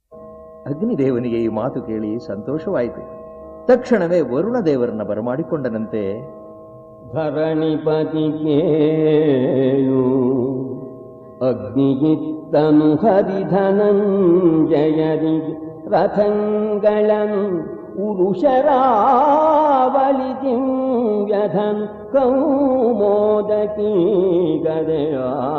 ಅಗ್ನಿದೇವನಿಗೆ ಈ ಮಾತು ಕೇಳಿ ಸಂತೋಷವಾಯಿತು ತಕ್ಷಣವೇ ವರುಣ ದೇವರನ್ನ ಬರಮಾಡಿಕೊಂಡನಂತೆ ಧರಣಿಪತಿ ಕೇಳು ಅಗ್ನಿಗಿತ್ತನು ಹರಿಧನಂಜಯರಿ ರಥಂಗಳನು ಉರುಷರಾವಳಿ ದಿವ್ಯಧನ್ ಕೌಮೋದಕಿ ಗದೆಯ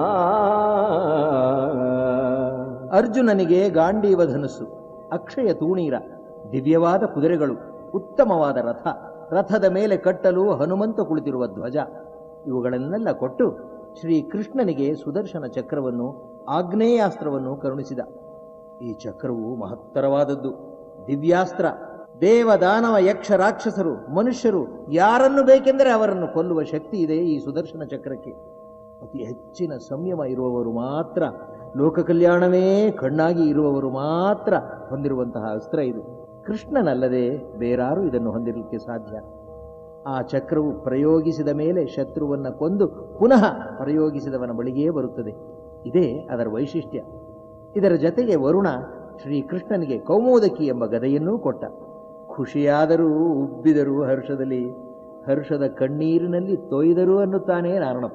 ಅರ್ಜುನನಿಗೆ ಗಾಂಡೀವ ಧನುಸ್ಸು ಅಕ್ಷಯ ತೂಣೀರ ದಿವ್ಯವಾದ ಕುದುರೆಗಳು ಉತ್ತಮವಾದ ರಥ ರಥದ ಮೇಲೆ ಕಟ್ಟಲು ಹನುಮಂತ ಕುಳಿತಿರುವ ಧ್ವಜ ಇವುಗಳನ್ನೆಲ್ಲ ಕೊಟ್ಟು ಶ್ರೀ ಕೃಷ್ಣನಿಗೆ ಸುದರ್ಶನ ಚಕ್ರವನ್ನು ಆಗ್ನೇಯಾಸ್ತ್ರವನ್ನು ಕರುಣಿಸಿದ ಈ ಚಕ್ರವು ಮಹತ್ತರವಾದದ್ದು ದಿವ್ಯಾಸ್ತ್ರ ದೇವ ದಾನವ ಯಕ್ಷ ರಾಕ್ಷಸರು ಮನುಷ್ಯರು ಯಾರನ್ನು ಬೇಕೆಂದರೆ ಅವರನ್ನು ಕೊಲ್ಲುವ ಶಕ್ತಿ ಇದೆ ಈ ಸುದರ್ಶನ ಚಕ್ರಕ್ಕೆ ಅತಿ ಹೆಚ್ಚಿನ ಸಂಯಮ ಇರುವವರು ಮಾತ್ರ ಲೋಕ ಕಲ್ಯಾಣವೇ ಕಣ್ಣಾಗಿ ಇರುವವರು ಮಾತ್ರ ಹೊಂದಿರುವಂತಹ ಅಸ್ತ್ರ ಇದು ಕೃಷ್ಣನಲ್ಲದೆ ಬೇರಾರು ಇದನ್ನು ಹೊಂದಿರಲಿಕ್ಕೆ ಸಾಧ್ಯ ಆ ಚಕ್ರವು ಪ್ರಯೋಗಿಸಿದ ಮೇಲೆ ಶತ್ರುವನ್ನ ಕೊಂದು ಪುನಃ ಪ್ರಯೋಗಿಸಿದವನ ಬಳಿಗೇ ಬರುತ್ತದೆ ಇದೇ ಅದರ ವೈಶಿಷ್ಟ್ಯ ಇದರ ಜತೆಗೆ ವರುಣ ಶ್ರೀಕೃಷ್ಣನಿಗೆ ಕೌಮೋದಕಿ ಎಂಬ ಗದೆಯನ್ನೂ ಕೊಟ್ಟ ಖುಷಿಯಾದರೂ ಉಬ್ಬಿದರು ಹರ್ಷದಲ್ಲಿ ಹರ್ಷದ ಕಣ್ಣೀರಿನಲ್ಲಿ ತೊಯ್ದರು ಅನ್ನುತ್ತಾನೆ ನಾರಣಪ್ಪ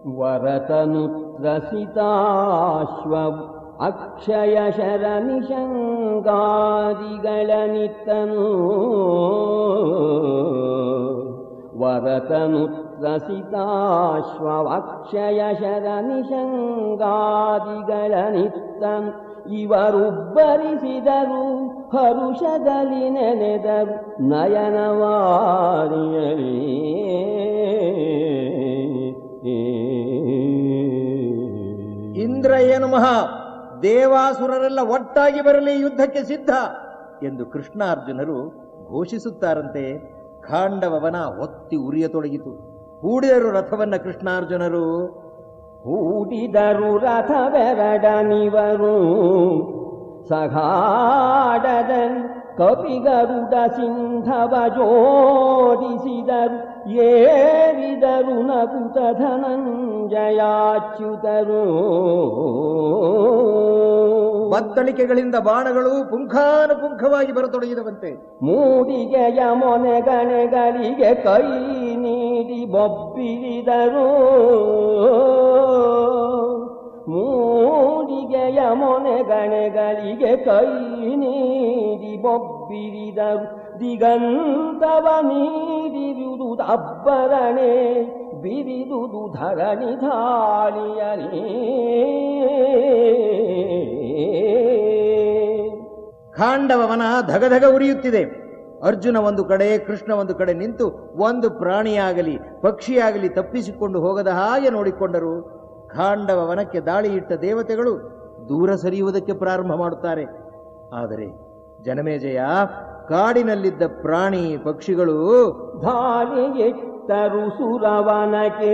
ವರತನುತ್ರಸಿತಾಶ್ವ ಅಕ್ಷಯ ಶರ ನಿಶಂಗಾದಿಗಳನಿತ್ತನು ವರತನುತ್ರಸಿತಾಶ್ವ ಅಕ್ಷಯ ಶರ ನಿಶಂಗಾದಿಗಳನಿತ್ತನು ಇವರುಬ್ಬರಿಸಿದರು ಹರುಷದಲ್ಲಿ ನೆನೆದರು ನಯನವಾರಿಯಲಿ ಇಂದ್ರ ಏನು ಮಹಾ ದೇವಾಸುರರೆಲ್ಲ ಒಟ್ಟಾಗಿ ಬರಲಿ ಯುದ್ಧಕ್ಕೆ ಸಿದ್ಧ ಎಂದು ಕೃಷ್ಣಾರ್ಜುನರು ಘೋಷಿಸುತ್ತಾರಂತೆ ಖಾಂಡವನ ಹೊತ್ತಿ ಉರಿಯತೊಡಗಿತು ಹೂಡಿದರು ರಥವನ್ನ ಕೃಷ್ಣಾರ್ಜುನರು ಹೂಡಿದರು ರಥವೆರಡನಿವರು ಸಘಾಡದಲ್ಲಿ ಕಪಿಗರುಡ ಸಿಂಧವ ಜೋಡಿಸಿದರು ಏರಿದರು ನಕುತ ಧನಂಜಯಾಚ್ಯುತರು ಬತ್ತಳಿಕೆಗಳಿಂದ ಬಾಣಗಳು ಪುಂಖಾನುಪುಂಖವಾಗಿ ಬರತೊಡಗಿದವಂತೆ ಮೂಡಿಗೆಯ ಮೊನೆಗಣೆಗಳಿಗೆ ಕೈ ನೀಡಿ ಬೊಬ್ಬಿರಿದರು ಮೂಡಿಗೆಯ ಮೊನೆಗಣೆಗಳಿಗೆ ಕೈ ನೀಡಿ ಬೊಬ್ಬಿರಿದರು ದಿಗಂತವ ನೀಡಿರುವುದು ಅಬ್ಬರಣೆ ಬಿರಿದುದು ಧರಣಿ ಧಾಳಿಯರಿ ಖಾಂಡವನ ಧಗಧಗ ಉರಿಯುತ್ತಿದೆ ಅರ್ಜುನ ಒಂದು ಕಡೆ ಕೃಷ್ಣ ಒಂದು ಕಡೆ ನಿಂತು ಒಂದು ಪ್ರಾಣಿಯಾಗಲಿ ಪಕ್ಷಿಯಾಗಲಿ ತಪ್ಪಿಸಿಕೊಂಡು ಹೋಗದ ಹಾಗೆ ನೋಡಿಕೊಂಡರು ಖಾಂಡವ ವನಕ್ಕೆ ದಾಳಿ ಇಟ್ಟ ದೇವತೆಗಳು ದೂರ ಸರಿಯುವುದಕ್ಕೆ ಪ್ರಾರಂಭ ಮಾಡುತ್ತಾರೆ ಆದರೆ ಜನಮೇಜಯ ಕಾಡಿನಲ್ಲಿದ್ದ ಪ್ರಾಣಿ ಪಕ್ಷಿಗಳು ಧಾಳಿಯಿಟ್ಟರು ಸುರವನಕ್ಕೆ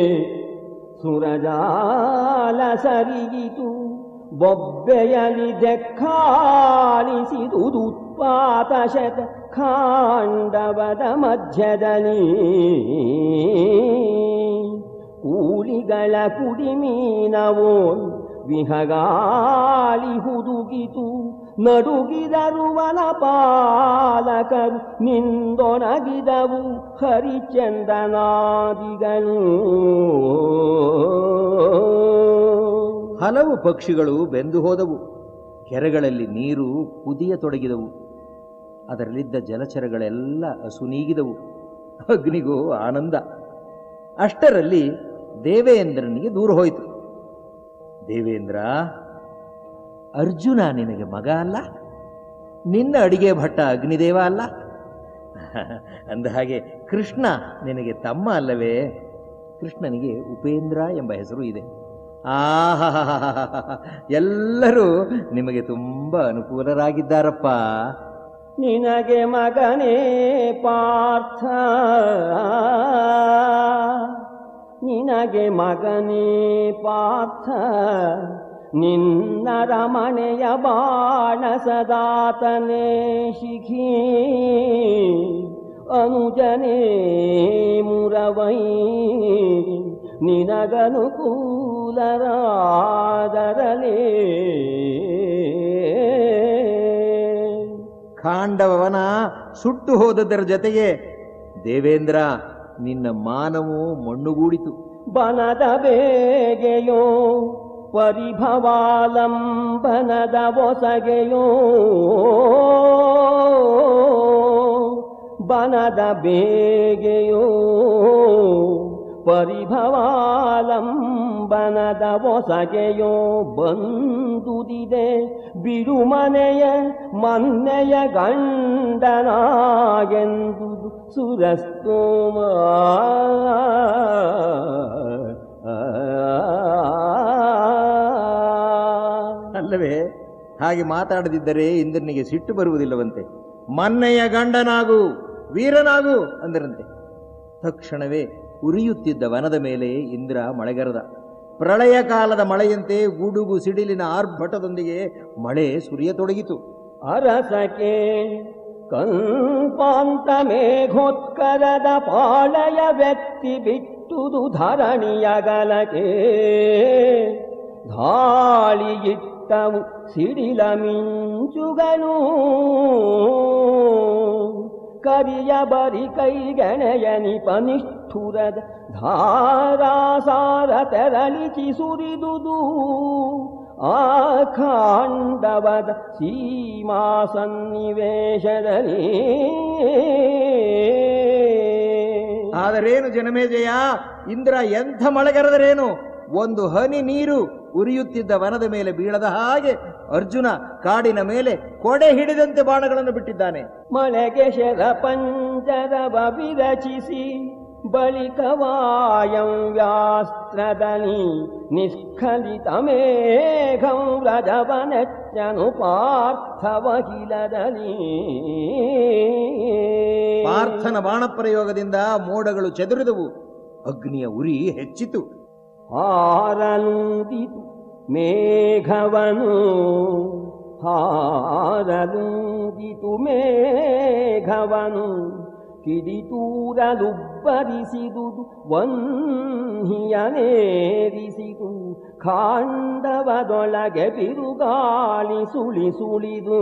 ಸುರಜಾಲ ಸರಿಯಿತು ಬೊಬ್ಬೆಯಲಿ ದೆಕ್ಕಾಲಿಸಿದುದು ಉತ್ಪಾತ ಶತ ಖಾಂಡವದ ಮಧ್ಯದಲ್ಲಿ ಕೂಲಿಗಳ ಕುಡಿಮೀನವೋ ವಿಹಗಾಲಿ ಹುದುಗಿತು ನಡುಗಿದರು ವನ ಪಾಲಕರು ನಿಂದೊಣಗಿದವು ಹರಿಚಂದನಾದಿಗಳು ಹಲವು ಪಕ್ಷಿಗಳು ಬೆಂದು ಹೋದವು ಕೆರೆಗಳಲ್ಲಿ ನೀರು ಕುದಿಯತೊಡಗಿದವು ಅದರಲ್ಲಿದ್ದ ಜಲಚರಗಳೆಲ್ಲ ಅಸುನೀಗಿದವು ಅಗ್ನಿಗೂ ಆನಂದ ಅಷ್ಟರಲ್ಲಿ ದೇವೇಂದ್ರನಿಗೆ ದೂರ ಹೋಯಿತು ದೇವೇಂದ್ರ ಅರ್ಜುನ ನಿನಗೆ ಮಗ ಅಲ್ಲ ನಿನ್ನ ಅಡಿಗೆ ಭಟ್ಟ ಅಗ್ನಿದೇವ ಅಲ್ಲ ಅಂದ ಹಾಗೆ ಕೃಷ್ಣ ನಿನಗೆ ತಮ್ಮ ಅಲ್ಲವೇ ಕೃಷ್ಣನಿಗೆ ಉಪೇಂದ್ರ ಎಂಬ ಹೆಸರು ಇದೆ ಆಹಾ ಎಲ್ಲರೂ ನಿಮಗೆ ತುಂಬಾ ಅನುಕೂಲರಾಗಿದ್ದಾರಪ್ಪ ನಿನಗೆ ಮಗನೇ ಪಾರ್ಥ ನಿನಗೆ ಮಗನೇ ಪಾರ್ಥ ನಿನ್ನ ರಮಣೆಯ ಬಾಣ ಸದಾತನೇ ಶಿಖಿ ಅನುಜನೇ ಮುರವೈ ನಿನಗನುಕೂಲರಾದರಲೇ ಕಾಂಡವನ ಸುಟ್ಟು ಹೋದದರ ಜೊತೆಗೆ ದೇವೇಂದ್ರ ನಿನ್ನ ಮಾನವು ಮಣ್ಣುಗೂಡಿತು ಬನದ ಬೇಗೆಯೋ ಪರಿಭವಾಲಂಬನದ ಒಸಗೆಯೋ ಬನದ ಬೇಗೆಯೋ ಪರಿಭವಾಲಂಬನದ ಒಸಗೆಯೋ ಬಂದುದಿದೆ ಬಿರುಮನೆಯ ಮನ್ನೆಯ ಗಂಡನಾಗೆಂದು ಸುರಸ್ತೋಮ ಅಲ್ಲವೇ ಹಾಗೆ ಮಾತಾಡದಿದ್ದರೆ ಇಂದ್ರನಿಗೆ ಸಿಟ್ಟು ಬರುವುದಿಲ್ಲವಂತೆ ಮನ್ನೆಯ ಗಂಡನಾಗು ವೀರನಾಗು ಅಂದರಂತೆ ತಕ್ಷಣವೇ ಉರಿಯುತ್ತಿದ್ದ ವನದ ಮೇಲೆ ಇಂದ್ರ ಮಳೆಗರೆದ ಪ್ರಳಯ ಕಾಲದ ಮಳೆಯಂತೆ ಗುಡುಗು ಸಿಡಿಲಿನ ಆರ್ಭಟದೊಂದಿಗೆ ಮಳೆ ಸುರಿಯತೊಡಗಿತು ಅರಸಕೆ ಕಲ್ಪಾಂತ ಮೇಘೋತ್ಕರದ ಪಾಳಯ ವ್ಯಕ್ತಿ ಬಿಟ್ಟುದು ಧರಣಿಯಗಲಕೆ ಧಾಳಿಯಿಟ್ಟವು ಸಿಡಿಲ ಮಿಂಚುಗಳು ಕರಿಯ ಬರಿ ಕೈಗೆಣೆಯ ನಿಪನಿಷ್ಠುರದ ಧಾರಾಸಾರ ತೆರಳಿಚಿ ಸುರಿದುದು ಆ ಖಾಂಡವದ ಸೀಮಾ ಸನ್ನಿವೇಶದಲ್ಲಿ ಆದರೇನು ಜನಮೇಜಯ ಇಂದ್ರ ಎಂಥ ಮಳೆಗರೆದರೇನು ಒಂದು ಹನಿ ನೀರು ಉರಿಯುತ್ತಿದ್ದ ವನದ ಮೇಲೆ ಬೀಳದ ಹಾಗೆ ಅರ್ಜುನ ಕಾಡಿನ ಮೇಲೆ ಕೊಡೆ ಹಿಡಿದಂತೆ ಬಾಣಗಳನ್ನು ಬಿಟ್ಟಿದ್ದಾನೆ ಮಳೆಗೆ ಶರ ಪಂಜರವ ವಿರಚಿಸಿ ಬಳಿಕ ವಾಯಂ ವ್ಯಾಸ್ತ್ರದಲ್ಲಿ ನಿಷ್ಕಲಿತ ಮೇಘಂ ವ್ರಜವನೆಚ್ಚನು ಪಾರ್ಥವಹಿಲದಲ್ಲಿ ಪಾರ್ಥನ ಬಾಣಪ್ರಯೋಗದಿಂದ ಮೋಡಗಳು ಚೆದುರಿದವು ಅಗ್ನಿಯ ಉರಿ ಹೆಚ್ಚಿತು ಹಾರಲುಂದಿತು ಮೇಘವನು ಹಾರಲುಂದಿತು ಮೇಘವನು ಕಿಡಿತೂರಲುಬ್ಬರಿಸಿದುದು ವಂಹಿಯನೇರಿಸಿದು ಖಾಂಡವದೊಳಗೆ ಬಿರುಗಾಳಿ ಸುಳಿ ಸುಳಿದು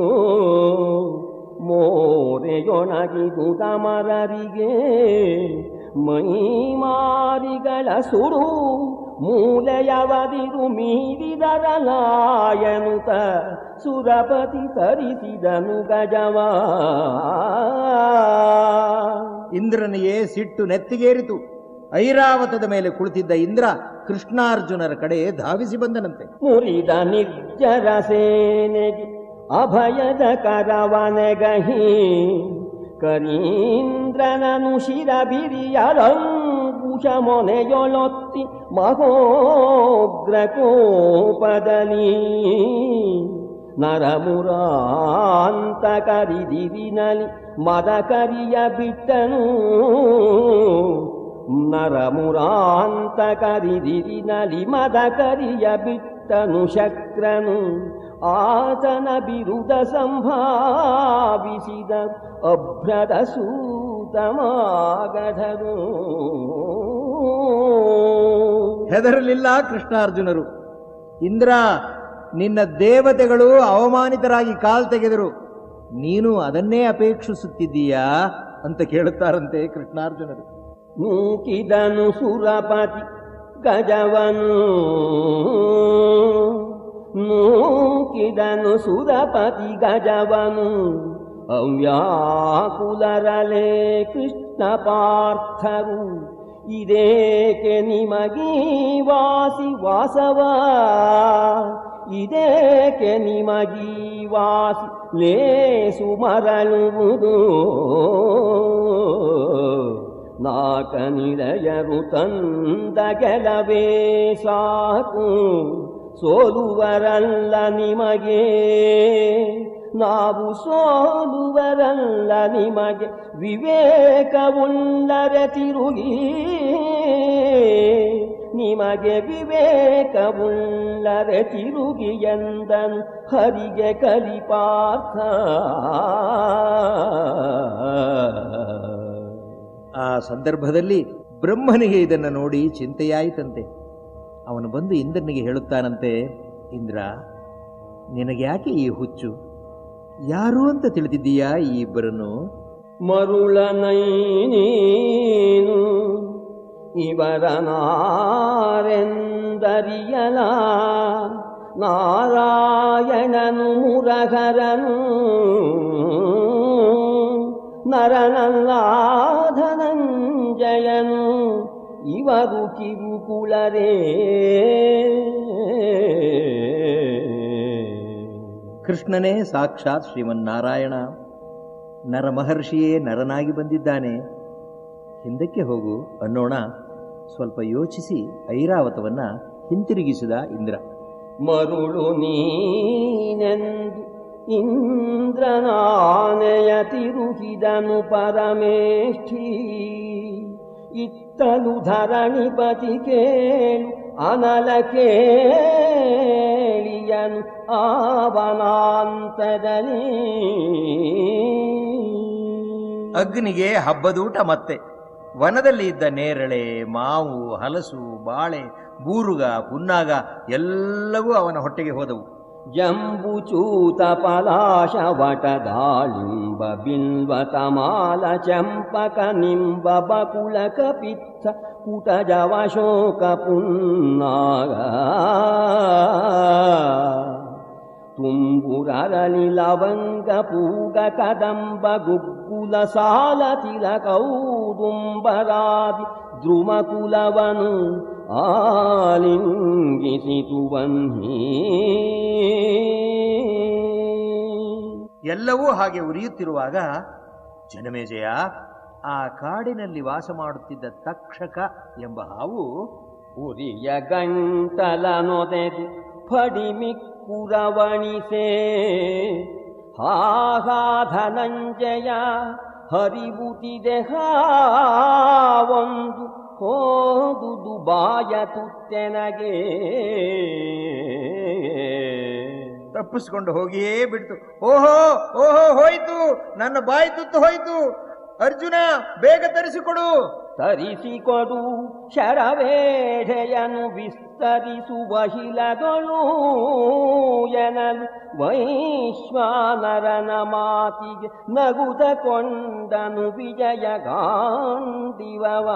ಮೋರೆಯೊಣಗಿದು ತಮರರಿಗೆ ಮೈಮಾರಿಗಳ ಸುಡು ಮೂಲೆಯವದಿರು ಮೀರಿದರಲಾಯನುತ ಸುರಪತಿ ತರಿಸಿದನು ಗಜವ ಇಂದ್ರನಿಗೆ ಸಿಟ್ಟು ನೆತ್ತಿಗೇರಿತು ಐರಾವತದ ಮೇಲೆ ಕುಳಿತಿದ್ದ ಇಂದ್ರ ಕೃಷ್ಣಾರ್ಜುನರ ಕಡೆ ಧಾವಿಸಿ ಬಂದನಂತೆ ಮುರಿದ ನಿರ್ಜರ ಸೇನೆಗೆ ಅಭಯದ ಕರವನೆಗಹಿ ಕರೀಂದ್ರನನು ಶಿರಬಿರಿಯರಂಕುಶ ಮೊನೆಯೊಳೊತ್ತಿ ಮಹೋಗ್ರ ಕೋಪದಲ್ಲಿ ನರಮುರಾಂತ ಕರಿದಿರಿನಲಿ ಮದ ಕರಿಯ ಬಿಟ್ಟನು ನರಮುರಾಂತ ಕರಿದಿರಿನಲಿ ಮದ ಕರಿಯ ಬಿಟ್ಟನು ಶಕ್ರನು ಆತನ ಬಿರುದ ಸಂಭಾವಿಸಿದ ಅಭ್ರದ ಸೂತಮಾಗಧರು ಹೆದರಲಿಲ್ಲ ಕೃಷ್ಣಾರ್ಜುನರು ಇಂದ್ರ ನಿನ್ನ ದೇವತೆಗಳು ಅವಮಾನಿತರಾಗಿ ಕಾಲ್ ತೆಗೆದರು ನೀನು ಅದನ್ನೇ ಅಪೇಕ್ಷಿಸುತ್ತಿದ್ದೀಯಾ ಅಂತ ಕೇಳುತ್ತಾರಂತೆ ಕೃಷ್ಣಾರ್ಜುನರು ನೂಕಿದನು ಸುರಪತಿ ಗಜವನು ನೂಕಿದನು ಸುರಪತಿ ಗಜವನು ಅವ್ಯಾಕುಲರಲೆ ಕೃಷ್ಣ ಪಾರ್ಥರು ಇದೇಕೆ ನಿಮಗೀ ವಾಸಿ ವಾಸವ ಇದೇಕೆ ನಿಮಗೀ ವಾಸಿ ಲೇಸು ಮರಳುವುದು ನಾಕ ನಿಲಯರು ತಂದ ಗೆಲವೇ ಸಾಕು ಸೋಲುವರಲ್ಲ ನಿಮಗೆ ನಾವು ಸೋಲುವರಲ್ಲ ನಿಮಗೆ ವಿವೇಕವುಳ್ಳರೆ ತಿರುಗಿ ನಿಮಗೆ ವಿವೇಕವುಳ್ಳರೆ ತಿರುಗಿ ಎಂದನು ಹರಿಗೆ ಕಲಿಪಾರ್ಥ ಆ ಸಂದರ್ಭದಲ್ಲಿ ಬ್ರಹ್ಮನಿಗೆ ಇದನ್ನು ನೋಡಿ ಚಿಂತೆಯಾಯಿತಂತೆ ಅವನು ಬಂದು ಇಂದ್ರನಿಗೆ ಹೇಳುತ್ತಾನಂತೆ ಇಂದ್ರ ನಿನಗೆ ಯಾಕೆ ಈ ಹುಚ್ಚು ಯಾರು ಅಂತ ತಿಳಿದಿದ್ದೀಯಾ ಈ ಇಬ್ಬರನ್ನು ಮರುಳನೈ ನೀನು ಇವರ ನಾರೆಂದರಿಯಲ ನಾರಾಯಣನು ಮುರಗರನು ನರನಲ್ಲಾಧನಂಜಯನು ಇವರು ಕಿರುಕುಳರೇ ಕೃಷ್ಣನೇ ಸಾಕ್ಷಾತ್ ಶ್ರೀಮನ್ನಾರಾಯಣ ನರಮಹರ್ಷಿಯೇ ನರನಾಗಿ ಬಂದಿದ್ದಾನೆ ಹಿಂದಕ್ಕೆ ಹೋಗು ಅನ್ನೋಣ ಸ್ವಲ್ಪ ಯೋಚಿಸಿ ಐರಾವತವನ್ನ ಹಿಂತಿರುಗಿಸಿದ ಇಂದ್ರ ಮರುಳು ನೀನೆಂದು ಇಂದ್ರನಾನೆಯ ತಿರುಗಿದನು ಪರಮೇಷ್ಠಿ ಇತ್ತಲು ಧರಣಿಪತಿ ಕೇಳು ಅನಲ ಕೇಳಿಯನು ಆವನಾಂತದಲ್ಲಿ ಅಗ್ನಿಗೆ ಹಬ್ಬದೂಟ ಮತ್ತೆ ವನದಲ್ಲಿ ಇದ್ದ ನೇರಳೆ ಮಾವು ಹಲಸು ಬಾಳೆ ಬೂರುಗ ಪುನ್ನಾಗ ಎಲ್ಲವೂ ಅವನ ಹೊಟ್ಟೆಗೆ ಹೋದವು ಜಂಬುಚೂತ ಪಲಾಶ ವಟ ದಾಳಿಂಬ ಬಿಲ್ವ ತಮಾಲ ಚಂಪಕ ನಿಂಬ ಬಕುಳ ಕಪಿತ್ತ ಕುಟಜವ ಶೋಕ ಪುನ್ನಾಗ ತುಂಬುರರಳಿ ಲವಂಗ ಪೂಗ ಕದಂಬ ಗುಗ್ಗುಲ ಸಾಲ ತಿಲಕೌದುಂಬರಾದಿ ದ್ರುಮಕುಲವನು ಆಲಿಂಗಿಸಿತು ವನ್ಹೀ ಎಲ್ಲವೂ ಹಾಗೆ ಉರಿಯುತ್ತಿರುವಾಗ ಜನಮೇಜಯ ಆ ಕಾಡಿನಲ್ಲಿ ವಾಸ ಮಾಡುತ್ತಿದ್ದ ತಕ್ಷಕ ಎಂಬ ಹಾವು ಉರಿಯ ಗಂಟಲ ನೊದೆದು ಫಡಿಮಿಕ್ಕುರವಣಿಸೆ ಹಾಹಾ ಧನಂಜಯ ಹರಿಬುತಿದೆ ಹಾವೊಂದು ಹೋದುದು ಬಾಯ ತುತ್ತೆನಗೆ ತಪ್ಪಿಸ್ಕೊಂಡು ಹೋಗಿಯೇ ಬಿಡ್ತು ಓಹೋ ಓಹೋ ಹೋಯ್ತು ನನ್ನ ಬಾಯಿ ತುತ್ತು ಹೋಯ್ತು ಅರ್ಜುನ ಬೇಗ ತರಿಸಿಕೊಡು ತರಿಸಿಕೊಡು ಶರವೇಢೆಯನು ವಿಸ್ತರಿಸುವ ಹಿಲಗಳು ಎನಲು ವೈಶ್ವಾನರನ ಮಾತಿಗೆ ನಗುತ ಕೊಂಡನು ವಿಜಯ ಗಾಂಡಿವವಾ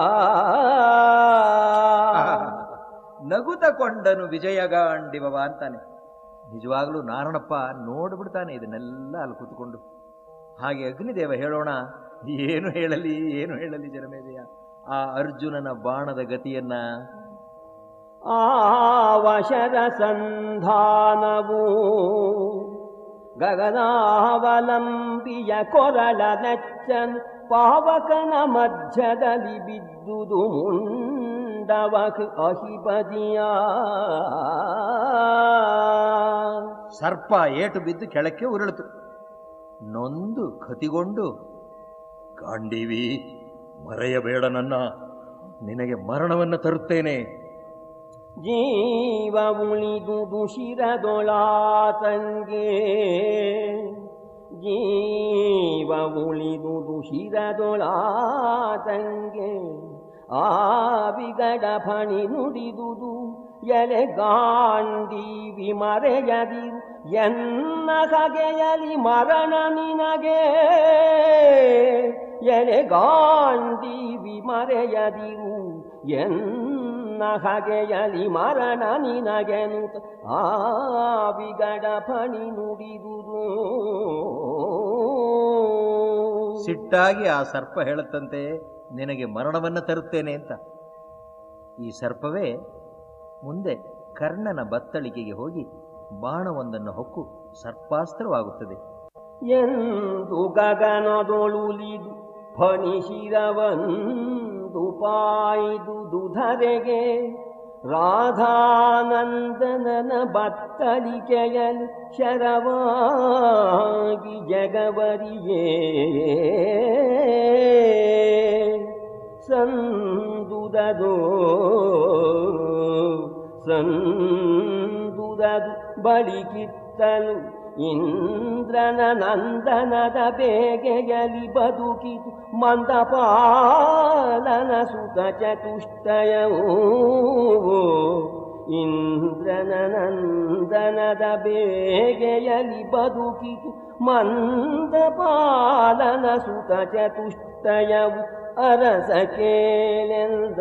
ನಗುತ ಕೊಂಡನು ವಿಜಯಗಾಂಡಿವ ಅಂತಾನೆ ನಿಜವಾಗ್ಲೂ ನಾರಣಪ್ಪ ನೋಡ್ಬಿಡ್ತಾನೆ ಇದನ್ನೆಲ್ಲ ಅಲ್ಲಿ ಕೂತ್ಕೊಂಡು ಹಾಗೆ ಅಗ್ನಿದೇವ ಹೇಳೋಣ ಏನು ಹೇಳಲಿ ಏನು ಹೇಳಲಿ ಜನಮೇಜಯ ಆ ಅರ್ಜುನನ ಬಾಣದ ಗತಿಯನ್ನ ಆವಶರ ಸಂಧಾನವು ಗಗನಾವಲಂಬಿಯ ಕೊರಳ ನೆಚ್ಚನ್ ಪಾವಕನ ಮಧ್ಯದಲ್ಲಿ ಬಿದ್ದುದು ಮುಂಡವಕ್ ಅಹಿಪದಿಯ ಸರ್ಪ ಏಟು ಬಿದ್ದು ಕೆಳಕ್ಕೆ ಉರುಳಿತು ನೊಂದು ಕತಿಗೊಂಡು ಗಾಂಡೀವಿ ಮರೆಯಬೇಡ ನನ್ನ ನಿನಗೆ ಮರಣವನ್ನು ತರುತ್ತೇನೆ ಜೀವ ಉಳಿದುದು ಶಿರದೊಳಾತಂಗೆ ಜೀವ ಉಳಿದುದು ಶಿರದೊಳಾತಂಗೆ ಆ ವಿಗಡ ಫಣಿ ನುಡಿದುದು ಎಲೆ ಗಾಂಡೀವಿ ಮರೆಯದಿರು ಎನ್ನ ಕಗೆಯಲಿ ಮರಣ ನಿನಗೆ ಎಲೆ ಗಾಂಡೀವಿ ಮರೆಯದಿರು ಎನ್ನ ಹಗೆಯಲಿ ಮರಣ ನಿನಗೆನು ಆ ವಿಗಡ ಫಣಿ ನುಡಿದುದು ಸಿಟ್ಟಾಗಿ ಆ ಸರ್ಪ ಹೇಳುತ್ತಂತೆ ನಿನಗೆ ಮರಣವನ್ನು ತರುತ್ತೇನೆ ಅಂತ ಈ ಸರ್ಪವೇ ಮುಂದೆ ಕರ್ಣನ ಬತ್ತಳಿಕೆಗೆ ಹೋಗಿ ಬಾಣವೊಂದನ್ನು ಹೊಕ್ಕು ಸರ್ಪಾಸ್ತ್ರವಾಗುತ್ತದೆ ಎಂದು ಗಗನದೊಳುಲಿದು ಫಣಿಸಿರವಂದು ಪಾಯ್ದುದು ಧರೆಗೆ ರಾಧಾನಂದನನ ಬತ್ತಳಿಕೆಯಲು ಶರವಾಗಿ ಜಗವರಿಯೇ ಸಂದುದದು ಸಂದುದದು ಬಳಿಕಿತ್ತಲು ಇಂದ್ರನ ನಂದನದ ಬೇಗೆಯಲಿ ಬದುಕಿತು ಮಂದಪಾಲನ ಸುತ ಚತುಷ್ಟಯವು ಇಂದ್ರನ ನಂದನದ ಬೇಗೆಯಲಿ ಬದುಕಿತು ಮಂದ ಪಾಲನ ಸುತ ಚತುಷ್ಟಯವು ಅರಸ ಕೇಳೆಂದ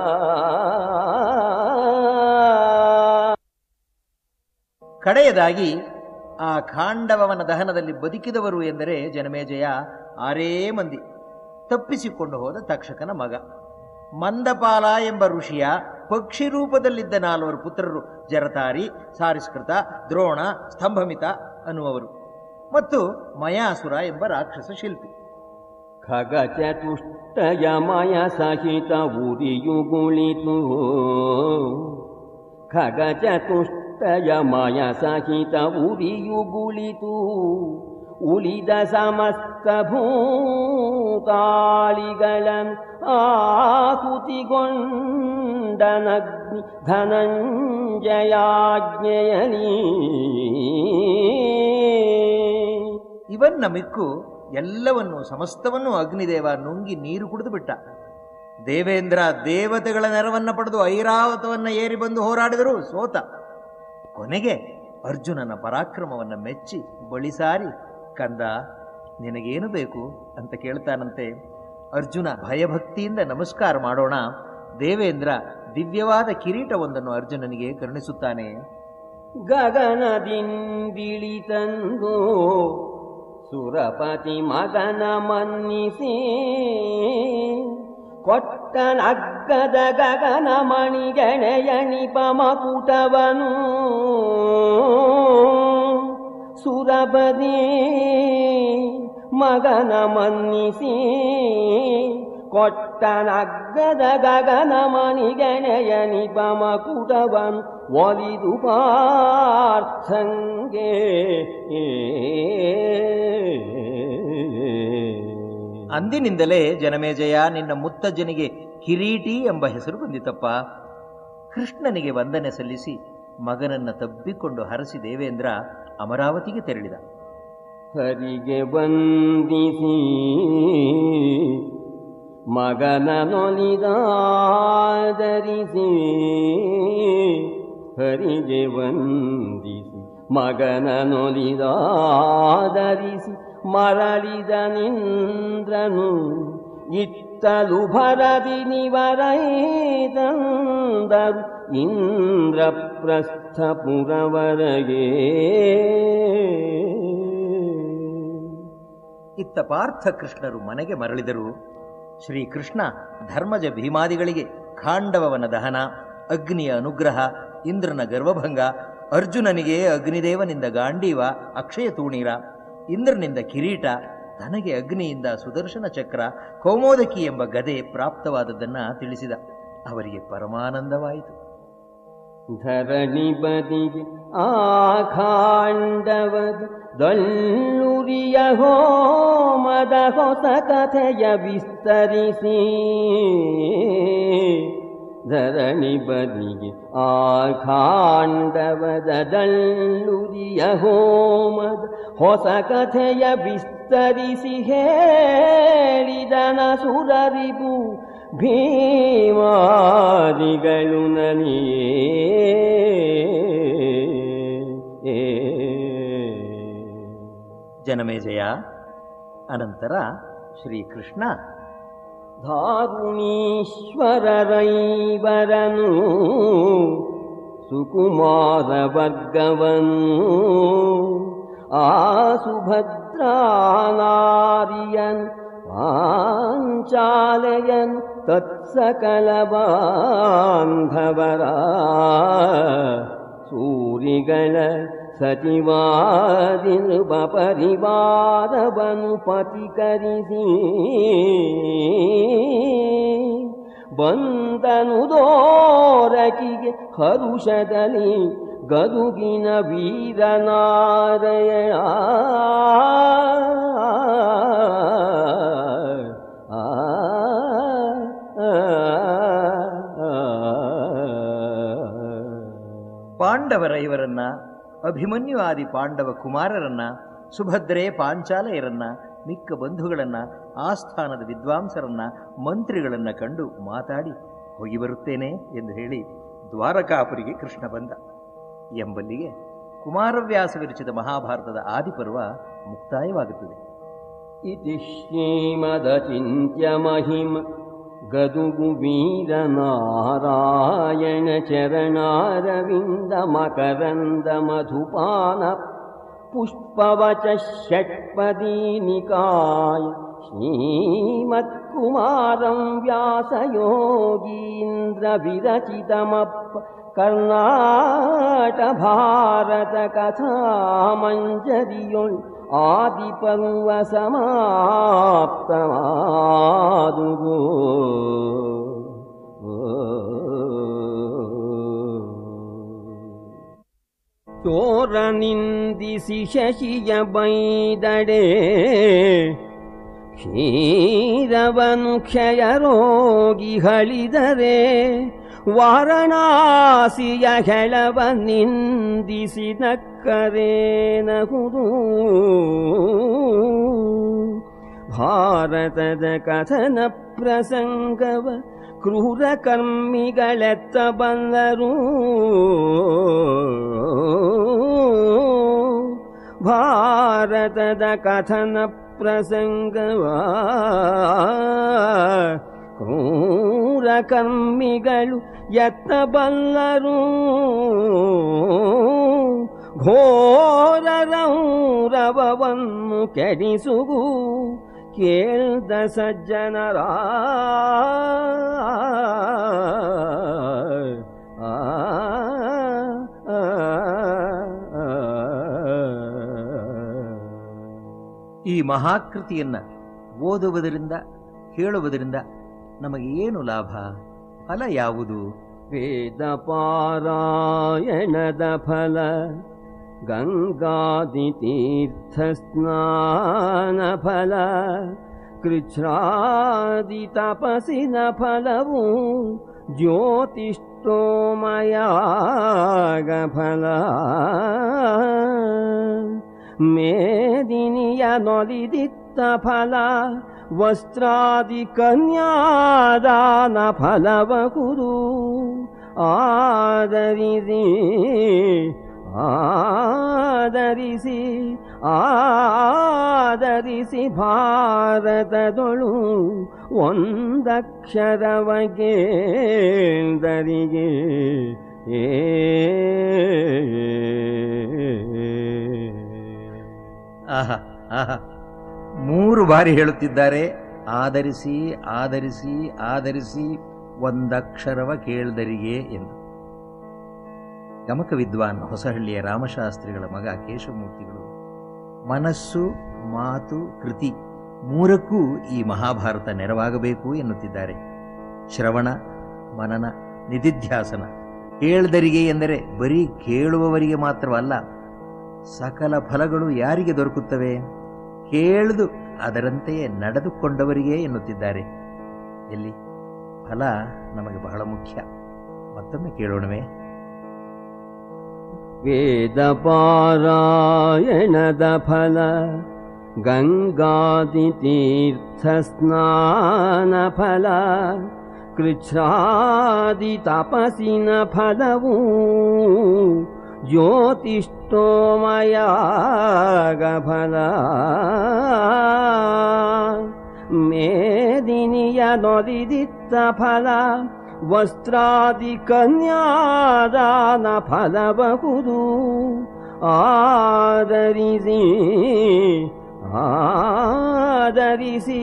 ಕಡೆಯದಾಗಿ ಆ ಖಾಂಡವನ ದಹನದಲ್ಲಿ ಬದುಕಿದವರು ಎಂದರೆ ಜನಮೇಜಯ ಆರೇ ಮಂದಿ ತಪ್ಪಿಸಿಕೊಂಡು ಹೋದ ತಕ್ಷಕನ ಮಗ ಮಂದಪಾಲ ಎಂಬ ಋಷಿಯ ಪಕ್ಷಿ ರೂಪದಲ್ಲಿದ್ದ ನಾಲ್ವರು ಪುತ್ರರು ಜರತಾರಿ ಸಾರಿಸ್ಕೃತ ದ್ರೋಣ ಸ್ತಂಭಮಿತ ಅನ್ನುವರು ಮತ್ತು ಮಯಾಸುರ ಎಂಬ ರಾಕ್ಷಸ ಶಿಲ್ಪಿ ಖಗ ಚತುಷ್ಟಯಮಯ ಸಹಿತ ಉರಿಯುಗುಳಿತು ಖಗ ಚತುಷ್ಟಯಮಯ ಸಹಿತ ಉರಿಯುಗುಳಿತು ಉಳಿದ ಸಮಸ್ತ ಭೂತಾಳಿಗಳನ್ ಆಹುತಿಗೊಂಡನಗ್ನಿ ಧನಂಜಯಾಜ್ಞೆಯಲಿ ಇವನ್ನ ಮಿಕ್ಕು ಎಲ್ಲವನ್ನು ಸಮಸ್ತವನ್ನು ಅಗ್ನಿದೇವ ನುಂಗಿ ನೀರು ಕುಡಿದು ಬಿಟ್ಟ ದೇವೇಂದ್ರ ದೇವತೆಗಳ ನೆರವನ್ನ ಪಡೆದು ಐರಾವತವನ್ನ ಏರಿ ಬಂದು ಹೋರಾಡಿದರೂ ಸೋತ ಕೊನೆಗೆ ಅರ್ಜುನನ ಪರಾಕ್ರಮವನ್ನ ಮೆಚ್ಚಿ ಬಳಿಸಾರಿ ಕಂದ ನಿನಗೇನು ಬೇಕು ಅಂತ ಕೇಳ್ತಾನಂತೆ ಅರ್ಜುನ ಭಯಭಕ್ತಿಯಿಂದ ನಮಸ್ಕಾರ ಮಾಡೋಣ ದೇವೇಂದ್ರ ದಿವ್ಯವಾದ ಕಿರೀಟವೊಂದನ್ನು ಅರ್ಜುನನಿಗೆ ಕರುಣಿಸುತ್ತಾನೆ ಗಗನದಿಂದಿಳಿತಂದು ಸುರಪತಿ ಮಗನ ಮನ್ನಿಸಿ ಕೊಟ್ಟನಗ್ಗದ ಗಗನ ಮಣಿಗೆಣೆಯಣಿಪ ಮಕುಟವನು ಸುರಬದಿ ಮಗನ ಮನ್ನಿಸಿ ಕೊಟ್ಟನಗ್ಗದ ಗಗನ ಮಣಿಗೆಣೆಯಣಿಪ ಮಕುಟವನು ಒಲಿದು ಪಾರ್ಥಂಗೆ ಅಂದಿನಿಂದಲೇ ಜನಮೇಜಯ ನಿನ್ನ ಮುತ್ತಜ್ಜನಿಗೆ ಕಿರೀಟಿ ಎಂಬ ಹೆಸರು ಬಂದಿತಪ್ಪ ಕೃಷ್ಣನಿಗೆ ವಂದನೆ ಸಲ್ಲಿಸಿ ಮಗನನ್ನ ತಬ್ಬಿಕೊಂಡು ಹರಸಿ ದೇವೇಂದ್ರ ಅಮರಾವತಿಗೆ ತೆರಳಿದ ಹರಿಗೆ ವಂದಿಸಿ ಮಗನ ನೊಲಿದಾದರಿಸಿ ಹರಿಗೆ ವಂದಿಸಿ ಮಗನ ನೊಲಿದಾದರಿಸಿ ಮರಳಿದ ನಿಂದ್ರನು ಇತ್ತಲು ಭರದಿ ನಿವರೈದಂದರು ಇಂದ್ರಪ್ರಸ್ಥಪುರವರಗೆ ಇತ್ತ ಪಾರ್ಥ ಕೃಷ್ಣರು ಮನೆಗೆ ಮರಳಿದರು ಶ್ರೀಕೃಷ್ಣ ಧರ್ಮಜ ಭೀಮಾದಿಗಳಿಗೆ ಖಾಂಡವನ ದಹನ ಅಗ್ನಿಯ ಅನುಗ್ರಹ ಇಂದ್ರನ ಗರ್ವಭಂಗ ಅರ್ಜುನನಿಗೆ ಅಗ್ನಿದೇವನಿಂದ ಗಾಂಡೀವ ಅಕ್ಷಯ ತೂಣೀರ ಇಂದ್ರನಿಂದ ಕಿರೀಟ ತನಗೆ ಅಗ್ನಿಯಿಂದ ಸುದರ್ಶನ ಚಕ್ರ ಕೌಮೋದಕಿ ಎಂಬ ಗದೆ ಪ್ರಾಪ್ತವಾದದ್ದನ್ನ ತಿಳಿಸಿದ ಅವರಿಗೆ ಪರಮಾನಂದವಾಯಿತು ಧರಣಿ ಬದಿಗೆ ಆಖಾಂಡವದ ದೊಲ್ಲುರಿಯ ಹೋಮದ ಹೊಸ ಕಥೆಯ ವಿಸ್ತರಿಸಿ ಧರಣಿ ಬದಿಗೆ ಆಖಾಂಡವದ ದಲ್ಲುರಿಯ ಹೋಮದ ಹೊಸ ಕಥೆಯ ವಿಸ್ತರಿಸಿ ಹೇಳಿದನ ಸುರರಿಬು ಭೀಮಾದಿಗಳು ನನಗೆ ಜನಮೇಜಯ ಅನಂತರ ಶ್ರೀಕೃಷ್ಣ ಧಾರುಣೀಶ್ವರರೈವರನು ಸುಕುಮಾರ ವರ್ಗವನು ಆ ಸುಭದ್ರಾನಾರಿಯನ್ ಪಾಂಚಾಲಯನ್ ತತ್ಸಕಲ ಬಾಂಧವರ ಸೂರಿಗಳ ಸಚಿವಾದಿ ನೃಪ ಪರಿವಾರವನು ಪತಿಕರಿಸಿ ಬಂದನು ದೋರಕಿಗೆ ಹರುಷದಲ್ಲಿ ಗದುಗಿನ ವೀರನಾರಾಯಣ ಆ, ಆ, ಪಾಂಡವರ ಇವರನ್ನ ಅಭಿಮನ್ಯು ಆದಿ ಪಾಂಡವ ಕುಮಾರರನ್ನ ಸುಭದ್ರೆ ಪಾಂಚಾಲಯರನ್ನ ಮಿಕ್ಕ ಬಂಧುಗಳನ್ನ ಆಸ್ಥಾನದ ವಿದ್ವಾಂಸರನ್ನ ಮಂತ್ರಿಗಳನ್ನ ಕಂಡು ಮಾತಾಡಿ ಹೋಗಿ ಬರುತ್ತೇನೆ ಎಂದು ಹೇಳಿ ದ್ವಾರಕಾಪುರಿಗೆ ಕೃಷ್ಣ ಬಂದ ಎಂಬಲ್ಲಿಗೆ ಕುಮಾರವ್ಯಾಸ ವಿರಚಿತ ಮಹಾಭಾರತದ ಆದಿಪರ್ವ ಮುಕ್ತಾಯವಾಗುತ್ತದೆ इति श्रीमदचिन्त्यमहिम गदुगु वीरनारायण चरणारविन्दमकरन्दमधुपान पुष्पवच षट्पदीनिकाय श्रीमत्कुमारं व्यासयोगीन्द्रविरचितमप् कर्णाटभारतकथामञ्जरियुल् आदिपर्वसमाप्तमादुगो ಚೋರನಿಂದಿಸಿ ಶಶಿಯ ಬೈದಡೆ ಕ್ಷೀರವನು ಕ್ಷಯ ರೋಗಿ ಹಳಿದರೆ ವಾರಣಾಸಿಯ ಹೆಳವ ನಿಂದಿಸಿ ನಕ್ಕರೆ ನಗುದು ಭಾರತದ ಕಥನ ಪ್ರಸಂಗವ ಕ್ರೂರ ಕರ್ಮಿಗಳೆತ್ತ ಬಂದರು ಭಾರತದ ಕಥನ ಪ್ರಸಂಗವ ಕ್ರೂರ ಕರ್ಮಿಗಳು ಎತ್ತ ಬಲ್ಲರು ಘೋರರೌರವವನ್ನು ಕೆಡಿಸುಗು ಕೇಳ್ದ ಸಜ್ಜನರ ಆ, ಆ, ಆ, ಈ ಮಹಾಕೃತಿಯನ್ನ ಓದುವುದರಿಂದ ಕೇಳುವುದರಿಂದ ನಮಗೆ ಏನು ಲಾಭ ಫಲ ಯಾವುದು ವೇದ ಪಾರಾಯಣದ ಫಲ ಗಂಗಾದಿ ತೀರ್ಥ ಸ್ನಾನ ಫಲ ಕೃಚ್ಛ್ರಾದಿ ತಪಸ್ಸಿನ ಫಲವು ಜ್ಯೋತಿಷ್ಠೋಮಯಾಗ ಫಲ ಮೇದಿನಿಯ ನೊಲಿದಿತ್ತ ಫಲ ವಸ್ತ್ರಾದಿ ಕನ್ಯಾದಾನ ಫಲವಗುರು ಆದರಿಸಿ ಆದರಿಸಿ ಆದರಿಸಿ ಭಾರತದೊಳು ಒಂದಕ್ಷರವಗೇಂದರಿಗೆ ಏ ಆಹಾ ಆಹಾ ಮೂರು ಬಾರಿ ಹೇಳುತ್ತಿದ್ದಾರೆ ಆಧರಿಸಿ ಆಧರಿಸಿ ಆಧರಿಸಿ ಒಂದಕ್ಷರವ ಕೇಳ್ದರಿಗೆ ಎಂದು ಗಮಕ ವಿದ್ವಾನ್ ಹೊಸಹಳ್ಳಿಯ ರಾಮಶಾಸ್ತ್ರಿಗಳ ಮಗ ಕೇಶವಮೂರ್ತಿಗಳು ಮನಸ್ಸು ಮಾತು ಕೃತಿ ಮೂರಕ್ಕೂ ಈ ಮಹಾಭಾರತ ನೆರವಾಗಬೇಕು ಎನ್ನುತ್ತಿದ್ದಾರೆ ಶ್ರವಣ ಮನನ ನಿಧಿಧ್ಯಾಸನ ಕೇಳ್ದರಿಗೆ ಎಂದರೆ ಬರೀ ಕೇಳುವವರಿಗೆ ಮಾತ್ರವಲ್ಲ ಸಕಲ ಫಲಗಳು ಯಾರಿಗೆ ದೊರಕುತ್ತವೆ ಕೇಳಿದು ಅದರಂತೆಯೇ ನಡೆದುಕೊಂಡವರಿಗೆ ಎನ್ನುತ್ತಿದ್ದಾರೆ ಎಲ್ಲಿ ಫಲ ನಮಗೆ ಬಹಳ ಮುಖ್ಯ ಮತ್ತೊಮ್ಮೆ ಕೇಳೋಣವೇ ವೇದ ಪಾರಾಯಣದ ಫಲ ಗಂಗಾದಿ ತೀರ್ಥ ಸ್ನಾನ ಫಲ ಕೃಚ್ಛ್ರಾದಿ ತಪಸ್ಸಿನ ಫಲವು ಜ್ಯೋತಿಷ್ಠೋಮಯಾಗ ಫಲ ಮೇದಿನಿಯ ನೊಲಿದಿತ್ತ ಫಲ ವಸ್ತ್ರಾದಿ ಕನ್ಯಾದಾನ ಫಲಬಹುದು ಆದರಿಸಿ ಆದರಿಸಿ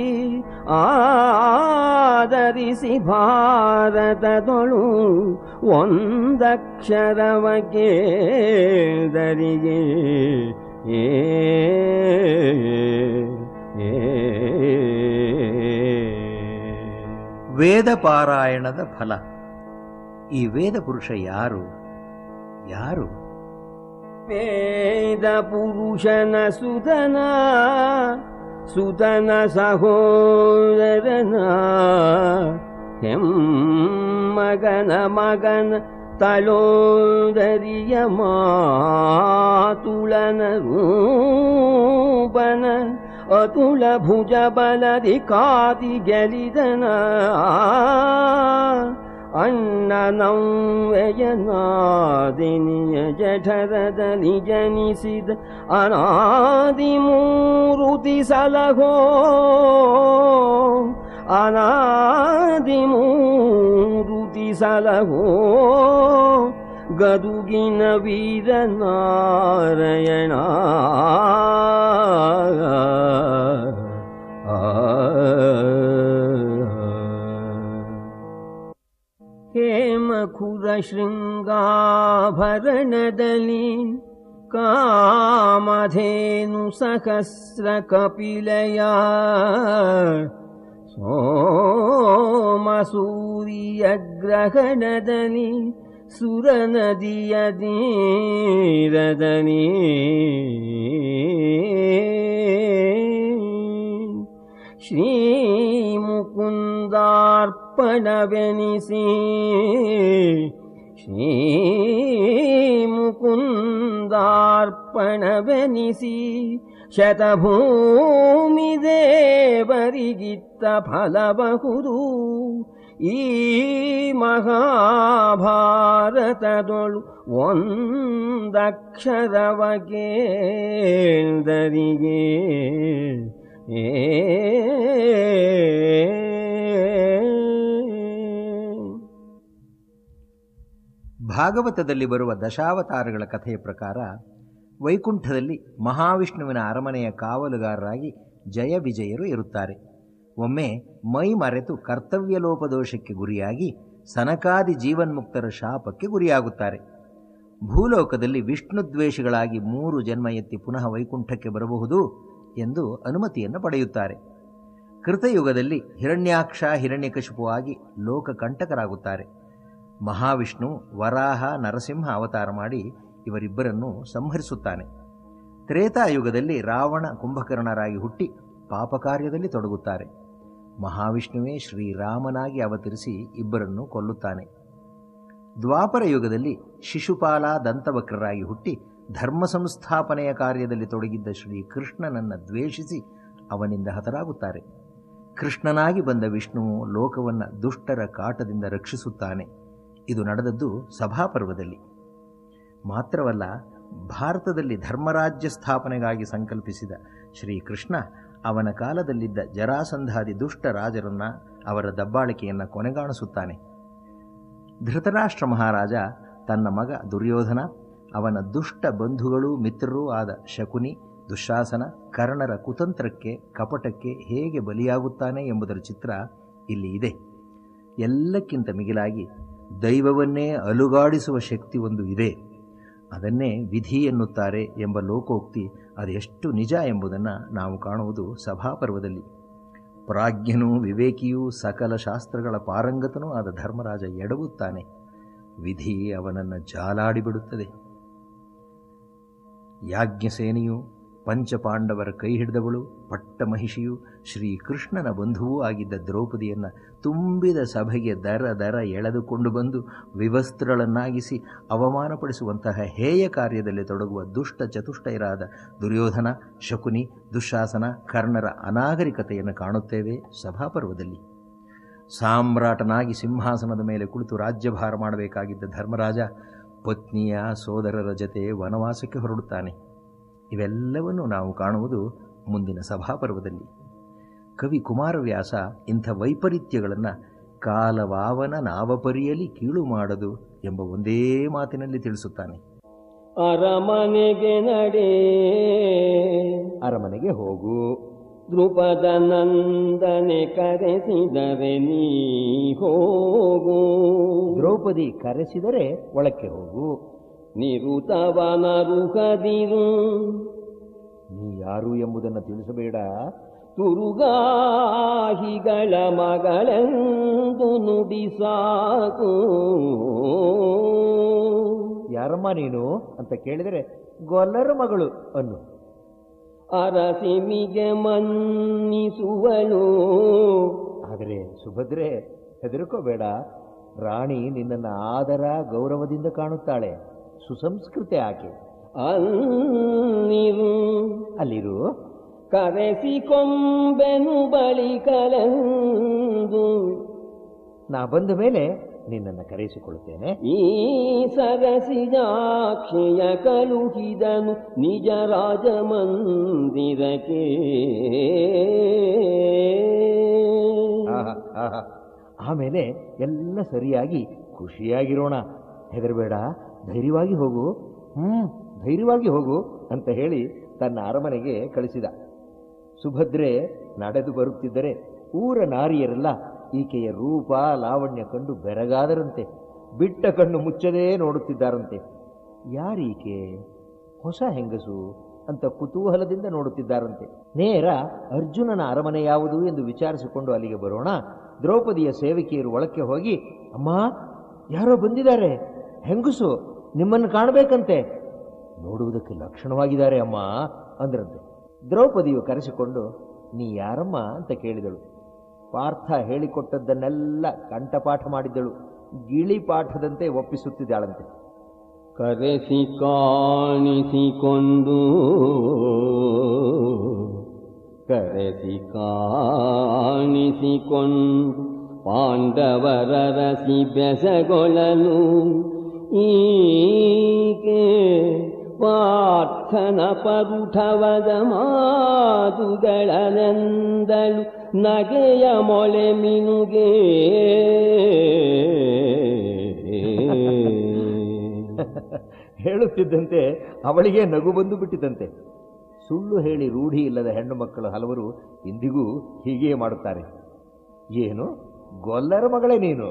ಆದರಿಸಿ ಭಾರತದೊಳು ಒಂದಕ್ಷರವಗೇದರಿಗೆ ಏ ಏ ವೇದ ಪಾರಾಯಣದ ಫಲ ಈ ವೇದ ಪುರುಷ ಯಾರು ಯಾರು ವೇದ ಪುರುಷನ ಸುತನ ಸುತನ ಸಹೋದರನ ಹೆಮ್ಮಗನ ಮಗನ ತಲೋದರಿಯ ಮಾತುಳನ ರೂಪನ ಅತುಲ ಭುಜ ಬಲದಿ ಕಾದಿ ಗೆಲಿದನ ಅಣ್ಣನವ್ಯಯನಾದಿನಿಯ ಜಠರದಲ್ಲಿ ಜನಿಸಿದ ಅನಾದಿ ಮೂರುತಿ ಸಲಹೋ ಅನಾದಿ ಮೂರುತಿ ಸಲಹೋ ಗದುಗಿನ ವೀರನಾರಾಯಣ ಹೇಮಖುರ ಶೃಂಗಾಭರಣದಲ್ಲಿ ಕಾಮಧೇನು ಸಹಸ್ರ ಕಪಿಲಯ ಸೋಮಸೂರಿಯ ಗ್ರಹಣದಲ್ಲಿ ಸುರ ನದಿಯ ನೀರದಲ್ಲಿ ಶ್ರೀ ಮುಕುಂದಾರ್ಪಣವೆನಿಸಿ ಶ್ರೀ ಮುಕುಂದಾರ್ಪಣವೆನಿಸಿ ಶತಭೂಮಿ ದೇವರಿಗಿತ್ತ ಫಲಬಹುದು ಈ ಮಹಾಭಾರತದೊಳು ಒಂದಕ್ಷರವ ಕೇಳ್ದರಿಗೆ ಏ ಭಾಗವತದಲ್ಲಿ ಬರುವ ದಶಾವತಾರಗಳ ಕಥೆಯ ಪ್ರಕಾರ ವೈಕುಂಠದಲ್ಲಿ ಮಹಾವಿಷ್ಣುವಿನ ಅರಮನೆಯ ಕಾವಲುಗಾರರಾಗಿ ಜಯ ವಿಜಯರು ಇರುತ್ತಾರೆ ಒಮ್ಮೆ ಮೈ ಮರೆತು ಕರ್ತವ್ಯ ಲೋಪದೋಷಕ್ಕೆ ಗುರಿಯಾಗಿ ಸನಕಾದಿ ಜೀವನ್ಮುಕ್ತರ ಶಾಪಕ್ಕೆ ಗುರಿಯಾಗುತ್ತಾರೆ ಭೂಲೋಕದಲ್ಲಿ ವಿಷ್ಣು ದ್ವೇಷಿಗಳಾಗಿ ಮೂರು ಜನ್ಮ ಎತ್ತಿ ಪುನಃ ವೈಕುಂಠಕ್ಕೆ ಬರಬಹುದು ಎಂದು ಅನುಮತಿಯನ್ನು ಪಡೆಯುತ್ತಾರೆ ಕೃತಯುಗದಲ್ಲಿ ಹಿರಣ್ಯಾಕ್ಷ ಹಿರಣ್ಯಕಶಿಪುವಾಗಿ ಲೋಕಕಂಟಕರಾಗುತ್ತಾರೆ ಮಹಾವಿಷ್ಣು ವರಾಹ ನರಸಿಂಹ ಅವತಾರ ಮಾಡಿ ಇವರಿಬ್ಬರನ್ನು ಸಂಹರಿಸುತ್ತಾನೆ ತ್ರೇತಾಯುಗದಲ್ಲಿ ರಾವಣ ಕುಂಭಕರ್ಣರಾಗಿ ಹುಟ್ಟಿ ಪಾಪ ಕಾರ್ಯದಲ್ಲಿ ತೊಡಗುತ್ತಾರೆ ಮಹಾವಿಷ್ಣುವೇ ಶ್ರೀರಾಮನಾಗಿ ಅವತರಿಸಿ ಇಬ್ಬರನ್ನು ಕೊಲ್ಲುತ್ತಾನೆ ದ್ವಾಪರ ಯುಗದಲ್ಲಿ ಶಿಶುಪಾಲ ದಂತವಕ್ರರಾಗಿ ಹುಟ್ಟಿ ಧರ್ಮ ಸಂಸ್ಥಾಪನೆಯ ಕಾರ್ಯದಲ್ಲಿ ತೊಡಗಿದ್ದ ಶ್ರೀಕೃಷ್ಣನನ್ನು ದ್ವೇಷಿಸಿ ಅವನಿಂದ ಹತರಾಗುತ್ತಾರೆ ಕೃಷ್ಣನಾಗಿ ಬಂದ ವಿಷ್ಣುವು ಲೋಕವನ್ನು ದುಷ್ಟರ ಕಾಟದಿಂದ ರಕ್ಷಿಸುತ್ತಾನೆ ಇದು ನಡೆದದ್ದು ಸಭಾಪರ್ವದಲ್ಲಿ ಮಾತ್ರವಲ್ಲ ಭಾರತದಲ್ಲಿ ಧರ್ಮರಾಜ್ಯ ಸ್ಥಾಪನೆಗಾಗಿ ಸಂಕಲ್ಪಿಸಿದ ಶ್ರೀಕೃಷ್ಣ ಅವನ ಕಾಲದಲ್ಲಿದ್ದ ಜರಾಸಂಧಾದಿ ದುಷ್ಟ ರಾಜರನ್ನ ಅವರ ದಬ್ಬಾಳಿಕೆಯನ್ನು ಕೊನೆಗಾಣಿಸುತ್ತಾನೆ ಧೃತರಾಷ್ಟ್ರ ಮಹಾರಾಜ ತನ್ನ ಮಗ ದುರ್ಯೋಧನ ಅವನ ದುಷ್ಟ ಬಂಧುಗಳೂ ಮಿತ್ರರೂ ಆದ ಶಕುನಿ ದುಶಾಸನ ಕರ್ಣರ ಕುತಂತ್ರಕ್ಕೆ ಕಪಟಕ್ಕೆ ಹೇಗೆ ಬಲಿಯಾಗುತ್ತಾನೆ ಎಂಬುದರ ಚಿತ್ರ ಇಲ್ಲಿ ಇದೆ ಎಲ್ಲಕ್ಕಿಂತ ಮಿಗಿಲಾಗಿ ದೈವವನ್ನೇ ಅಲುಗಾಡಿಸುವ ಶಕ್ತಿ ಒಂದು ಇದೆ ಅದನ್ನೇ ವಿಧಿ ಎನ್ನುತ್ತಾರೆ ಎಂಬ ಲೋಕೋಕ್ತಿ ಅದೆಷ್ಟು ನಿಜ ಎಂಬುದನ್ನು ನಾವು ಕಾಣುವುದು ಸಭಾಪರ್ವದಲ್ಲಿ ಪ್ರಾಜ್ಞನೂ ವಿವೇಕಿಯೂ ಸಕಲ ಶಾಸ್ತ್ರಗಳ ಪಾರಂಗತನೂ ಆದ ಧರ್ಮರಾಜ ಎಡವುತ್ತಾನೆ ವಿಧಿ ಅವನನ್ನು ಜಾಲಾಡಿಬಿಡುತ್ತದೆ ಯಾಜ್ಞಸೇನೆಯು ಪಂಚಪಾಂಡವರ ಕೈ ಹಿಡಿದವಳು ಪಟ್ಟಮಹಿಷಿಯು ಶ್ರೀಕೃಷ್ಣನ ಬಂಧುವೂ ಆಗಿದ್ದ ದ್ರೌಪದಿಯನ್ನು ತುಂಬಿದ ಸಭೆಗೆ ದರ ದರ ಎಳೆದುಕೊಂಡು ಬಂದು ವಿವಸ್ತ್ರಳನ್ನಾಗಿಸಿ ಅವಮಾನಪಡಿಸುವಂತಹ ಹೇಯ ಕಾರ್ಯದಲ್ಲಿ ತೊಡಗುವ ದುಷ್ಟ ಚತುಷ್ಟಯರಾದ ದುರ್ಯೋಧನ ಶಕುನಿ ದುಶಾಸನ ಕರ್ಣರ ಅನಾಗರಿಕತೆಯನ್ನು ಕಾಣುತ್ತೇವೆ ಸಭಾಪರ್ವದಲ್ಲಿ ಸಾಮ್ರಾಟನಾಗಿ ಸಿಂಹಾಸನದ ಮೇಲೆ ಕುಳಿತು ರಾಜ್ಯಭಾರ ಮಾಡಬೇಕಾಗಿದ್ದ ಧರ್ಮರಾಜ ಪತ್ನಿಯ ಸೋದರರ ಜತೆ ವನವಾಸಕ್ಕೆ ಹೊರಡುತ್ತಾನೆ ಇವೆಲ್ಲವನ್ನು ನಾವು ಕಾಣುವುದು ಮುಂದಿನ ಸಭಾಪರ್ವದಲ್ಲಿ ಕವಿ ಕುಮಾರವ್ಯಾಸ ಇಂಥ ವೈಪರೀತ್ಯಗಳನ್ನು ಕಾಲವಾವನ ನಾವಪರಿಯಲಿ ಕೀಳು ಮಾಡದು ಎಂಬ ಒಂದೇ ಮಾತಿನಲ್ಲಿ ತಿಳಿಸುತ್ತಾನೆ ಅರಮನೆಗೆ ನಡೆ ಅರಮನೆಗೆ ಹೋಗು ದೃಪದ ನಂದನೆ ಕರೆಸಿದರೆ ನೀ ಹೋಗು ದ್ರೌಪದಿ ಕರೆಸಿದರೆ ಒಳಕ್ಕೆ ಹೋಗು ನಿರುತವನರುಹದಿರು ನೀ ಯಾರು ಎಂಬುದನ್ನು ತಿಳಿಸಬೇಡ ತುರುಗಾಹಿಗಳ ಮಗಳೆಂದು ನುಡಿ ಸಾಕು ಯಾರಮ್ಮ ನೀನು ಅಂತ ಕೇಳಿದರೆ ಗೊಲ್ಲರ ಮಗಳು ಅನ್ನು ಅರಸಿಮಿಗೆ ಮನ್ನಿಸುವಳು ಆದರೆ ಸುಭದ್ರೆ ಹೆದರ್ಕೋಬೇಡ ರಾಣಿ ನಿನ್ನನ್ನು ಆದರ ಗೌರವದಿಂದ ಕಾಣುತ್ತಾಳೆ ಸುಸಂಸ್ಕೃತೆ ಆಕೆ ಅನ್ನಿರು ಅಲ್ಲಿರು ಕರೆಸಿಕೊಂಬೆನು ಬಳಿಕಲೆಂದು ನಾ ಬಂದ ಮೇಲೆ ನಿನ್ನನ್ನು ಕರೆಸಿಕೊಳ್ಳುತ್ತೇನೆ ಈ ಸರಸಿಜಾಕ್ಷಯ ಕಳುಹಿದನು ನಿಜ ರಾಜಮಂದಿರಕ್ಕೆ ಆಹಾ, ಆಹಾ. ಆಮೇಲೆ ಎಲ್ಲ ಸರಿಯಾಗಿ ಖುಷಿಯಾಗಿರೋಣ ಹೆದರಬೇಡ ಧೈರ್ಯವಾಗಿ ಹೋಗು ಹ್ಮ್ ಧೈರ್ಯವಾಗಿ ಹೋಗು ಅಂತ ಹೇಳಿ ತನ್ನ ಅರಮನೆಗೆ ಕಳಿಸಿದ ಸುಭದ್ರೆ ನಡೆದು ಬರುತ್ತಿದ್ದರೆ ಊರ ನಾರಿಯರೆಲ್ಲ ಈಕೆಯ ರೂಪ ಲಾವಣ್ಯ ಕಂಡು ಬೆರಗಾದರಂತೆ ಬಿಟ್ಟ ಕಣ್ಣು ಮುಚ್ಚದೇ ನೋಡುತ್ತಿದ್ದಾರಂತೆ ಯಾರೀಕೆ ಹೊಸ ಹೆಂಗಸು ಅಂತ ಕುತೂಹಲದಿಂದ ನೋಡುತ್ತಿದ್ದಾರಂತೆ ನೇರ ಅರ್ಜುನನ ಅರಮನೆ ಯಾವುದು ಎಂದು ವಿಚಾರಿಸಿಕೊಂಡು ಅಲ್ಲಿಗೆ ಬರೋಣ ದ್ರೌಪದಿಯ ಸೇವಕಿಯರು ಒಳಕ್ಕೆ ಹೋಗಿ ಅಮ್ಮ ಯಾರೋ ಬಂದಿದ್ದಾರೆ ಹೆಂಗಸು ನಿಮ್ಮನ್ನು ಕಾಣಬೇಕಂತೆ ನೋಡುವುದಕ್ಕೆ ಲಕ್ಷಣವಾಗಿದ್ದಾರೆ ಅಮ್ಮ ಅಂದ್ರಂತೆ ದ್ರೌಪದಿಯು ಕರೆಸಿಕೊಂಡು ನೀ ಯಾರಮ್ಮ ಅಂತ ಕೇಳಿದಳು ಪಾರ್ಥ ಹೇಳಿಕೊಟ್ಟದ್ದನ್ನೆಲ್ಲ ಕಂಠಪಾಠ ಮಾಡಿದ್ದಳು ಗಿಳಿ ಪಾಠದಂತೆ ಒಪ್ಪಿಸುತ್ತಿದ್ದಾಳಂತೆ ಕರೆಸಿ ಕಾಣಿಸಿಕೊಂಡು ಕರೆಸಿ ಕಾಣಿಸಿಕೊಂಡು ಪಾಂಡವರ ರಸಿ ಬೆಸಗೊಳ್ಳಲು ಈಕೆ ಪಾರ್ಥನ ಪರುಠವದ ಮಾತುಗಳನೆಂದಳು ನಗೆಯ ಮೊಳೆ ಮಿನುಗೆ ಹೇಳುತ್ತಿದ್ದಂತೆ ಅವಳಿಗೆ ನಗು ಬಂದು ಬಿಟ್ಟಿತಂತೆ ಸುಳ್ಳು ಹೇಳಿ ರೂಢಿ ಇಲ್ಲದ ಹೆಣ್ಣು ಮಕ್ಕಳು ಹಲವರು ಇಂದಿಗೂ ಹೀಗೆಯೇ ಮಾಡುತ್ತಾರೆ ಏನು ಗೊಲ್ಲರ ಮಗಳೇ ನೀನು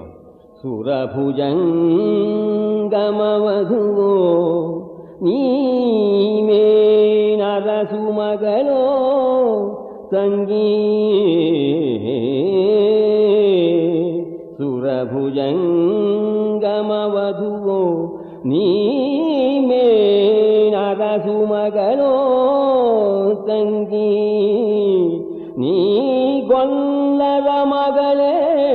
ಸುರಭುಜಂಗಮವಧುವೋ ನೀಮೇ ನರಸು ಮಗಳೋ ತಂಗೀ ಸುರಭುಜಂಗಮವಧುವೋ ನೀಮೇ ನರಸು ಮಗಳೋ ತಂಗೀ ನೀ ಗೊಲ್ಲರ ಮಗಳೇ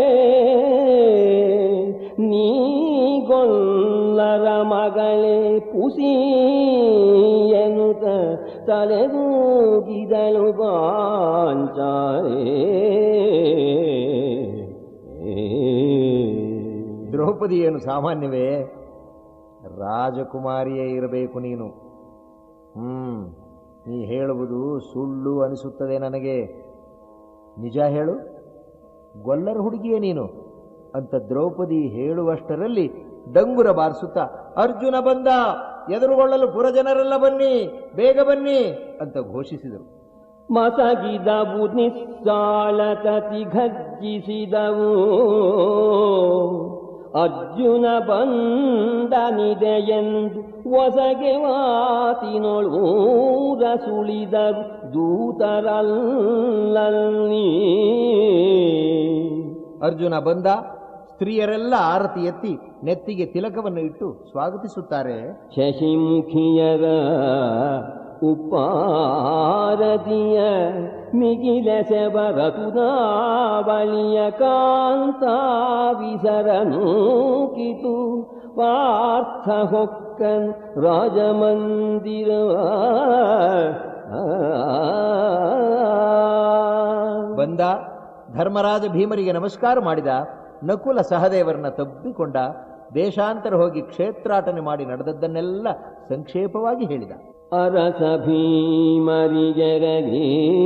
ನೀ ಗೊಲ್ಲರ ಮಗಳೇ ಪುಸಿ ಎನ್ನುತ್ತ ತಲೆದೂಗಿದಳು ಬಾಂಚಾರೆ ದ್ರೌಪದಿ ಏನು ಸಾಮಾನ್ಯವೇ ರಾಜಕುಮಾರಿಯೇ ಇರಬೇಕು ನೀನು ಹ್ಮ್ ನೀ ಹೇಳುವುದು ಸುಳ್ಳು ಅನಿಸುತ್ತದೆ ನನಗೆ ನಿಜ ಹೇಳು ಗೊಲ್ಲರ ಹುಡುಗಿಯೇ ನೀನು ಅಂತ ದ್ರೌಪದಿ ಹೇಳುವಷ್ಟರಲ್ಲಿ ಡಂಗುರ ಬಾರಿಸುತ್ತಾ ಅರ್ಜುನ ಬಂದ ಎದುರುಗೊಳ್ಳಲು ಪುರಜನರೆಲ್ಲ ಬನ್ನಿ ಬೇಗ ಬನ್ನಿ ಅಂತ ಘೋಷಿಸಿದರು ಮಸಗಿದವು ನಿಸ್ಸಾಲತತಿ ಘರ್ಜಿಸಿದವು ಅರ್ಜುನ ಬಂದನಿದೆ ಎಂದು ಒಸಗೆ ವಾತಿನೊಳು ಸುಳಿದರು ದೂತರಲ್ಲಲ್ಲಿ ಅರ್ಜುನ ಬಂದ ಸ್ತ್ರೀಯರೆಲ್ಲ ಆರತಿ ಎತ್ತಿ ನೆತ್ತಿಗೆ ತಿಲಕವನ್ನು ಇಟ್ಟು ಸ್ವಾಗತಿಸುತ್ತಾರೆ ಶಶಿಮುಖಿಯರ ಉಪಾರದಿಯ ಮಿಗಿಲೆಸೆ ಬರತುದಾವಳಿಯ ಕಾಂತ ವಿಸರನು ಕಿತು ಪಾರ್ಥ ಹೊಕ್ಕನ್ ರಾಜಮಂದಿರ ಬಂದ ಧರ್ಮರಾಜ ಭೀಮರಿಗೆ ನಮಸ್ಕಾರ ಮಾಡಿದ ನಕುಲ ಸಹದೇವರನ್ನ ತಬ್ಬಿಕೊಂಡ ದೇಶಾಂತರ ಹೋಗಿ ಕ್ಷೇತ್ರಾಟನೆ ಮಾಡಿ ನಡೆದದ್ದನ್ನೆಲ್ಲ ಸಂಕ್ಷೇಪವಾಗಿ ಹೇಳಿದ ಅರಸ ಭೀಮರಿಗೆರಗಿ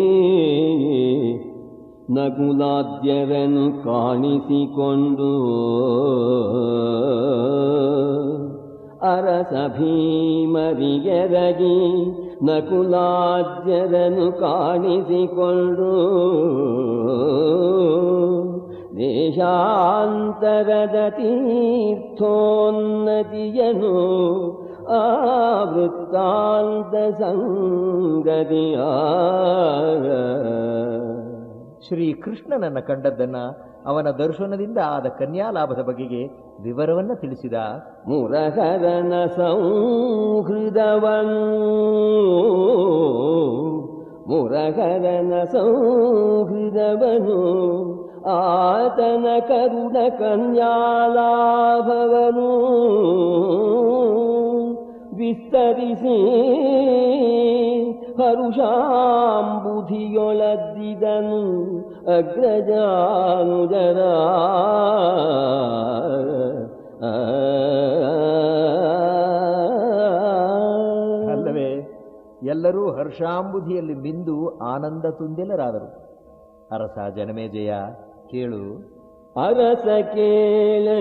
ನಗುಲಾದ್ಯರನು ಕಾಣಿಸಿಕೊಂಡು ಅರಸ ಭೀಮರಿಗೆರಗಿ ನಕುಲಾದ್ಯರನು ಕಾಣಿಸಿಕೊಂಡು ದೇಶಾಂತರದ ತೀರ್ಥೋನ್ನತಿಯನು ಆ ವೃತ್ತಾಂತ ಸಂಗತಿಯ ಶ್ರೀ ಕೃಷ್ಣನನ್ನ ಕಂಡದ್ದನ್ನ ಅವನ ದರ್ಶನದಿಂದ ಆದ ಕನ್ಯಾಲಾಭದ ಬಗೆಗೆ ವಿವರವನ್ನ ತಿಳಿಸಿದ ಮುರಹರನ ಸೌಹೃದವನು ಮುರಹರನ ಸೌಹೃದವನು ಆತನ ಕರುಣ ಕನ್ಯಾಲಾಭವನು ವಿಸ್ತರಿಸಿ ಹರುಷಾಂಬುಧಿಯೊಳದ್ದಿದನು ಅಗ್ರಜಾನುಜರ ಎಲ್ಲರೂ ಹರ್ಷಾಂಬುಧಿಯಲ್ಲಿ ಮಿಂದು ಆನಂದ ತುಂದಿಲರಾದರು ಅರಸ ಜನಮೇಜಯ ಕೇಳು ಅರಸ ಕೇಳೈ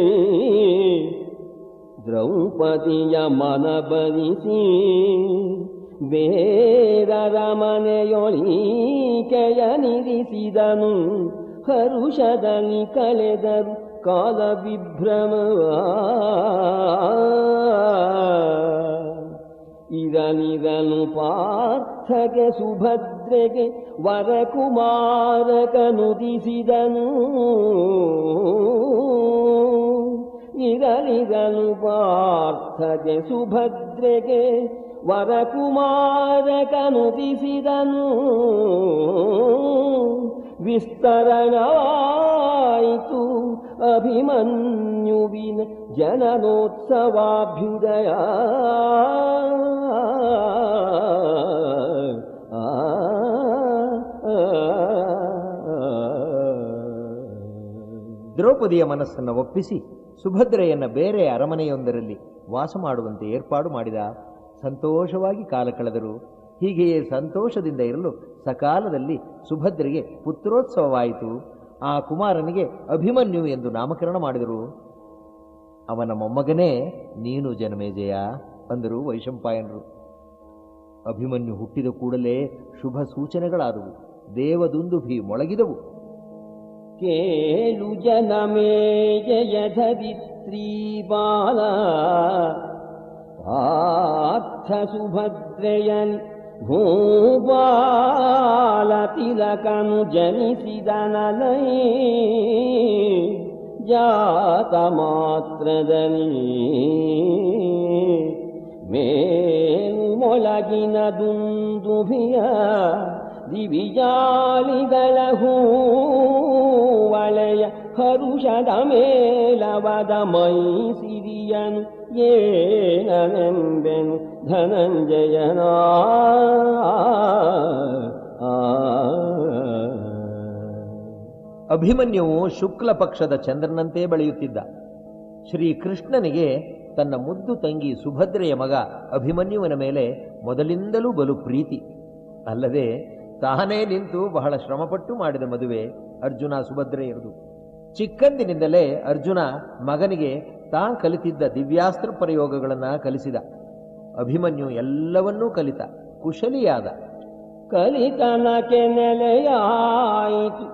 ದ್ರೌಪದಿಯ ಮನಬರಿಸಿ ಬೇರರ ಮನೆಯೊಳಿಕೆಯ ನಿರಿಸಿದನು ಹರುಷದಲ್ಲಿ ಕಳೆದರು ಕಾಲ ವಿಭ್ರಮವ ಇರಲಿರಲು ಪಾರ್ಥಗೆ ಸುಭದ್ರೆಗೆ ವರಕುಮಾರಕನುದಿಸಿದನು ಇರಲಿರಲು ಪಾರ್ಥಗೆ ಸುಭದ್ರೆಗೆ ವರಕುಮಾರಕನುದಿಸಿದನು ವಿಸ್ತರಣವಾಯಿತು ಅಭಿಮನ್ಯುವಿನ ಜನನೋತ್ಸವಾಭ್ಯುದಯ ದ್ರೌಪದಿಯ ಮನಸ್ಸನ್ನು ಒಪ್ಪಿಸಿ ಸುಭದ್ರೆಯನ್ನ ಬೇರೆ ಅರಮನೆಯೊಂದರಲ್ಲಿ ವಾಸ ಮಾಡುವಂತೆ ಏರ್ಪಾಡು ಮಾಡಿದ ಸಂತೋಷವಾಗಿ ಕಾಲ ಕಳೆದರು ಹೀಗೆಯೇ ಸಂತೋಷದಿಂದ ಇರಲು ಸಕಾಲದಲ್ಲಿ ಸುಭದ್ರೆಗೆ ಪುತ್ರೋತ್ಸವವಾಯಿತು ಆ ಕುಮಾರನಿಗೆ ಅಭಿಮನ್ಯು ಎಂದು ನಾಮಕರಣ ಮಾಡಿದರು ಅವನ ಮೊಮ್ಮಗನೇ ನೀನು ಜನಮೇಜಯ ಅಂದರು ವೈಶಂಪಾಯನರು ಅಭಿಮನ್ಯು ಹುಟ್ಟಿದ ಕೂಡಲೇ ಶುಭ ಸೂಚನೆಗಳಾದವು ದೇವದುಂದುಭಿ ಮೊಳಗಿದವು ಕೇಳು ಜನಮೇ ಜಯ ಧರಿತ್ರೀ ಬಾಲ ಪಾರ್ಥ ಸುಭದ್ರೆಯಲಿ ಭೂಬಾಲ ತಿಲಕನು ಜನಿಸಿದನಲೈ ಜಾತ ಮಾತ್ರದಲ್ಲಿ ಮೇಲು ಮೊಳಗಿನ ದುಂದುಭಿಯ ದಿವಿಜಾಲಿಗಳ ಹೂವಳೆಯ ಹರುಷದ ಮೇಲವದ ಮೈ ಸಿರಿಯನು ಏನನೆಂಬೆನು ಧನಂಜಯನ ಅಭಿಮನ್ಯುವು ಶುಕ್ಲ ಪಕ್ಷದ ಚಂದ್ರನಂತೆ ಬೆಳೆಯುತ್ತಿದ್ದ ಶ್ರೀಕೃಷ್ಣನಿಗೆ ತನ್ನ ಮುದ್ದು ತಂಗಿ ಸುಭದ್ರೆಯ ಮಗ ಅಭಿಮನ್ಯುವಿನ ಮೇಲೆ ಮೊದಲಿಂದಲೂ ಬಲು ಪ್ರೀತಿ ಅಲ್ಲದೆ ತಾನೇ ನಿಂತು ಬಹಳ ಶ್ರಮಪಟ್ಟು ಮಾಡಿದ ಮದುವೆ ಅರ್ಜುನ ಸುಭದ್ರೆಯರದು ಚಿಕ್ಕಂದಿನಿಂದಲೇ ಅರ್ಜುನ ಮಗನಿಗೆ ತಾ ಕಲಿತಿದ್ದ ದಿವ್ಯಾಸ್ತ್ರ ಪ್ರಯೋಗಗಳನ್ನ ಕಲಿಸಿದ ಅಭಿಮನ್ಯು ಎಲ್ಲವನ್ನೂ ಕಲಿತ ಕುಶಲಿಯಾದ ಕಲಿತನಕ್ಕೆ ನೆಲೆಯಾಯಿತು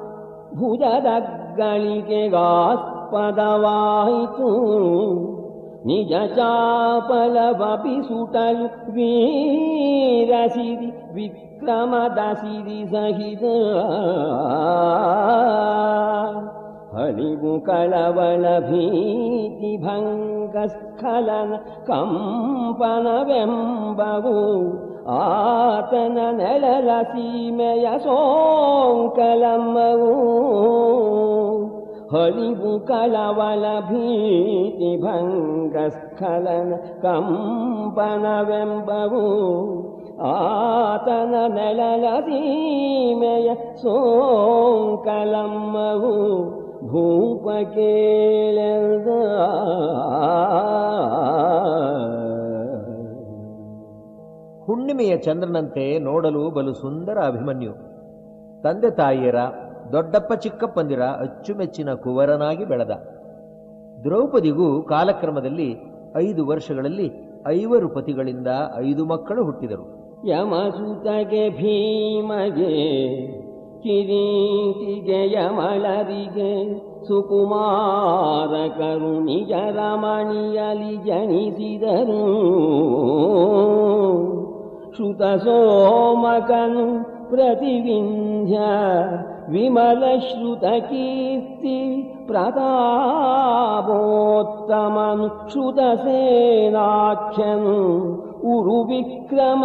ಭುಜದಗ್ಗಳಿಗೆಗಾಸ್ಪದವಾಯಿತು ನಿಜ ಚಾಪಲವಪಿ ಸುಟಲು ವೀರಸಿರಿ ವಿಕ್ರಮದ ಸಿರಿ ಸಹಿತ ಹಳಿವು ಕಳವಳ ಭೀತಿ ಭಂಗ ಸ್ಖಲನ ಕಂಪನವೆಂಬವು ಆತನ ನೆಲಲ ಸೀಮೆಯ ಸೋಂಕಲಮ್ಮವು ಹಳಿವು ಕಳವಳ ಭೀತಿ ಭಂಗ ಸ್ಖಲನ ಕಂಪನವೆಂಬವು ಆತನ ನೆಲಲ ಸೀಮೆಯ ಸೋಂಕಲಮ್ಮವು ಭೂಪ ಕೇಳದ ಹುಣ್ಣಿಮೆಯ ಚಂದ್ರನಂತೆ ನೋಡಲು ಬಲು ಸುಂದರ ಅಭಿಮನ್ಯು ತಂದೆ ತಾಯಿಯರ ದೊಡ್ಡಪ್ಪ ಚಿಕ್ಕಪ್ಪಂದಿರ ಅಚ್ಚುಮೆಚ್ಚಿನ ಕುವರನಾಗಿ ಬೆಳೆದ ದ್ರೌಪದಿಗೂ ಕಾಲಕ್ರಮದಲ್ಲಿ ಐದು ವರ್ಷಗಳಲ್ಲಿ ಐವರು ಪತಿಗಳಿಂದ ಐದು ಮಕ್ಕಳು ಹುಟ್ಟಿದರು ಯಮಸುತಗೆ ಭೀಮಗೆ ಕಿರೀಟಿಗೆ ಯಮಳರಿಗೆ ಸುಕುಮಾರ ಕರುಣಿಯ ರಮಣಿಯಲಿ ಜನಿಸಿದರು ಶ್ರುತ ಸೋಮಕನು ಪ್ರತಿವಿಂಧ್ಯ ವಿಮಲ ಶ್ರುತ ಕೀರ್ತಿ ಪ್ರತಾಪೋತ್ತಮನು ಶ್ರುತ ಸೇನಾಖ್ಯನು ಉರು ವಿಕ್ರಮ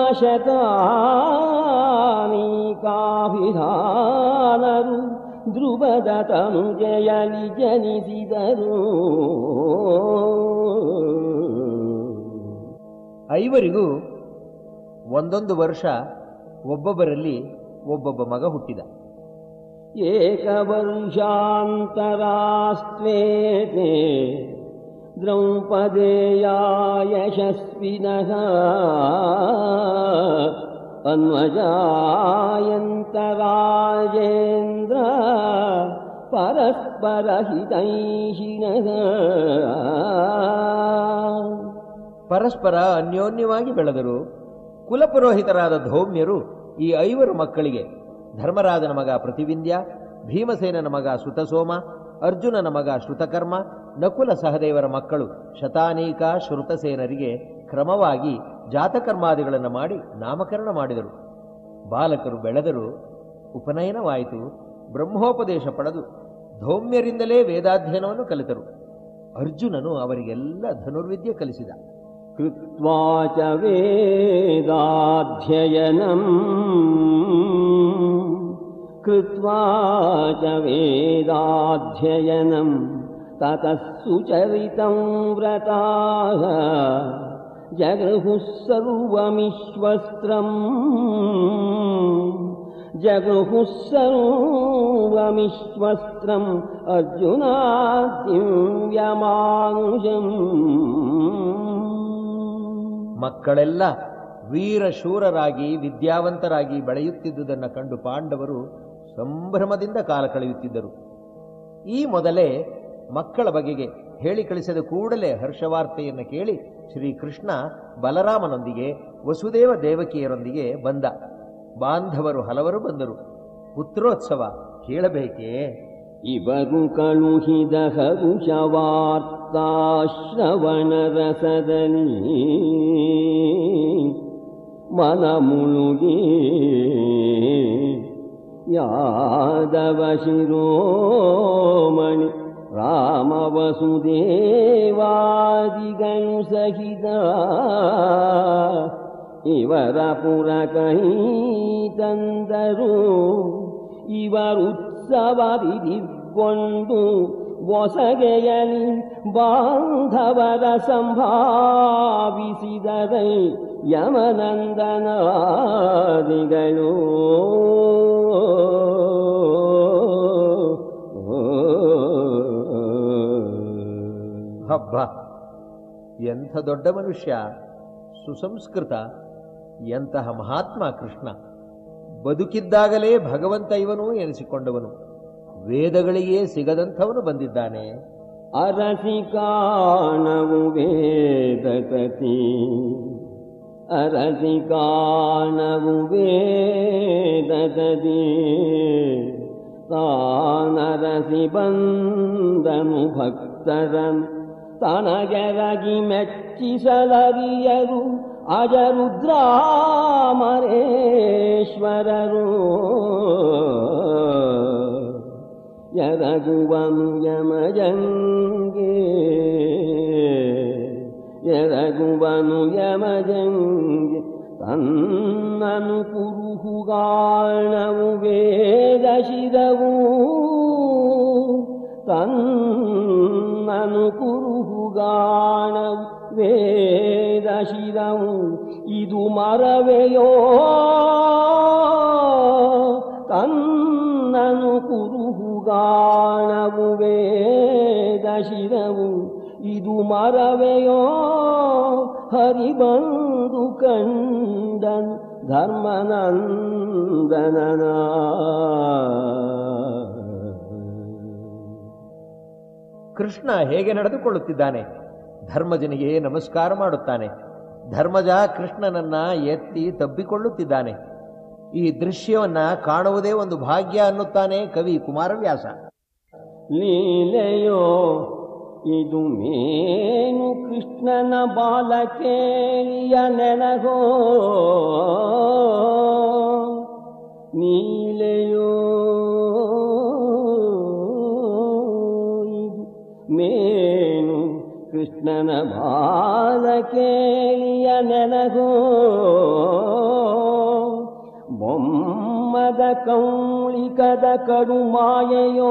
ಶತಾನೀಕಾಭಿಧಾನರು ಧ್ರುವದ ತನುಜಯಲಿ ಜನಿಸಿದರು ಐವರಿಗೂ ಒಂದೊಂದು ವರ್ಷ ಒಬ್ಬೊಬ್ಬರಲ್ಲಿ ಒಬ್ಬೊಬ್ಬ ಮಗ ಹುಟ್ಟಿದ ಏಕವರ್ಷಾಂತರಾಸ್ತ್ವೇತೆ ದ್ರೌಪದೇಯ ಯಶಸ್ವಿನಃ अन्वजायन्त राजेन्द्र परस्परहितैषिणः ಪರಸ್ಪರ ಅನ್ಯೋನ್ಯವಾಗಿ ಬೆಳೆದರು ಕುಲಪುರೋಹಿತರಾದ ಧೌಮ್ಯರು ಈ ಐವರು ಮಕ್ಕಳಿಗೆ ಧರ್ಮರಾಜನ ಮಗ ಪ್ರತಿವಿಂದ್ಯ ಭೀಮಸೇನನ ಮಗ ಸುತಸೋಮ ಅರ್ಜುನನ ಮಗ ಶ್ರುತಕರ್ಮ ನಕುಲ ಸಹದೇವರ ಮಕ್ಕಳು ಶತಾನೀಕ ಶ್ರುತಸೇನರಿಗೆ ಕ್ರಮವಾಗಿ ಜಾತಕರ್ಮಾದಿಗಳನ್ನು ಮಾಡಿ ನಾಮಕರಣ ಮಾಡಿದರು ಬಾಲಕರು ಬೆಳೆದರು ಉಪನಯನವಾಯಿತು ಬ್ರಹ್ಮೋಪದೇಶ ಪಡೆದು ಧೌಮ್ಯರಿಂದಲೇ ವೇದಾಧ್ಯಯನವನ್ನು ಕಲಿತರು ಅರ್ಜುನನು ಅವರಿಗೆಲ್ಲ ಧನುರ್ವಿದ್ಯೆ ಕಲಿಸಿದ कृत्वा च वेदाध्ययनम् कृत्वा च वेदाध्ययनम् ततः सुचरितं व्रताः जगृहुः सर्वमिश्वस्त्रम् जगृहुः सर्वमिश्वस्त्रम् अर्जुनाद्यव्यमानुषम् ಮಕ್ಕಳೆಲ್ಲ ವೀರ ಶೂರರಾಗಿ ವಿದ್ಯಾವಂತರಾಗಿ ಬೆಳೆಯುತ್ತಿದ್ದುದನ್ನು ಕಂಡು ಪಾಂಡವರು ಸಂಭ್ರಮದಿಂದ ಕಾಲ ಕಳೆಯುತ್ತಿದ್ದರು ಈ ಮೊದಲೇ ಮಕ್ಕಳ ಬಗೆಗೆ ಹೇಳಿ ಕಳಿಸಿದ ಕೂಡಲೇ ಹರ್ಷವಾರ್ತೆಯನ್ನು ಕೇಳಿ ಶ್ರೀಕೃಷ್ಣ ಬಲರಾಮನೊಂದಿಗೆ ವಸುದೇವ ದೇವಕಿಯರೊಂದಿಗೆ ಬಂದ ಬಾಂಧವರು ಹಲವರು ಬಂದರು ಪುತ್ರೋತ್ಸವ ಕೇಳಬೇಕೇ ಇವರು ಕಳುಹಿದ ಹರುಷವಾರ್ತಾಶ್ರವಣರಸದಲ್ಲಿ ಮನ ಮುಳುಗಿ ಯಾದವ ಶಿರೋಮಣಿ ರಾಮ ವಸುದೇವಾದಿಗಳು ಸಹಿತ ಇವರ ಪುರ ಕೈ ತಂದರು ಇವರುತ್ಸವರಿದಿಗೊಂಡು ಒಸಗೆಯಲಿ ಬಾಂಧವರ ಸಂಭಾವಿಸಿದರೈ ಯಮನಂದನಾದಿಗಳು ಹಬ್ಬ ಎಂಥ ದೊಡ್ಡ ಮನುಷ್ಯ ಸುಸಂಸ್ಕೃತ ಎಂತಹ ಮಹಾತ್ಮ ಕೃಷ್ಣ ಬದುಕಿದ್ದಾಗಲೇ ಭಗವಂತ ಇವನು ಎನಿಸಿಕೊಂಡವನು ವೇದಗಳಿಗೆ ಸಿಗದಂಥವನು ಬಂದಿದ್ದಾನೆ ಅರಸಿ ಕಾಣವು ವೇದಕತಿ ಅರಸಿ ಕಾಣವು ವೇದಕತಿ ತಾನರಸಿ ಬಂದನು ಭಕ್ತರನ್ ತನಗೆರಗಿ ಮೆಚ್ಚಿಸಲರಿಯರು ಅಜರುದ್ರಾಮರೇಶ್ವರರು ಎರಗುವನು ಯಮಜಂಗೆ ಎರಗುವನು ಯಮಜಂಗೆ ತನ್ನನು ಕುರುಹುಗಾಣವು ವೇದ ಶಿರವು ತನ್ನನು ಕುರುಹುಗಾಣವು ವೇದ ಶಿರವು ಇದು ಮರವೆಯೋ ತನ್ನನು ಕುರುಹುಗಾಣವು ವೇದ ಶಿರವು ಇದು ಮರವೆಯೋ ಹರಿಬಂದು ಕಂಡನ್ ಧರ್ಮನಂದನನ ಕೃಷ್ಣ ಹೇಗೆ ನಡೆದುಕೊಳ್ಳುತ್ತಿದ್ದಾನೆ ಧರ್ಮಜನಿಗೆ ನಮಸ್ಕಾರ ಮಾಡುತ್ತಾನೆ ಧರ್ಮಜ ಕೃಷ್ಣನನ್ನ ಎತ್ತಿ ತಬ್ಬಿಕೊಳ್ಳುತ್ತಿದ್ದಾನೆ ಈ ದೃಶ್ಯವನ್ನ ಕಾಣುವುದೇ ಒಂದು ಭಾಗ್ಯ ಅನ್ನುತ್ತಾನೆ ಕವಿ ಕುಮಾರವ್ಯಾಸ ಲೀಲೆಯೋ ಇದು ಮೇನು ಕೃಷ್ಣನ ಬಾಲಕೇಳಿಯ ನೆನಗೋ ನೀಲೆಯೋ ಇದು ಮೇನು ಕೃಷ್ಣನ ಬಾಲಕೇಳಿಯ ನೆನಗೋ ಬೊಮ್ಮದ ಕೌಳಿಕದ ಕಡು ಮಾಯೆಯೋ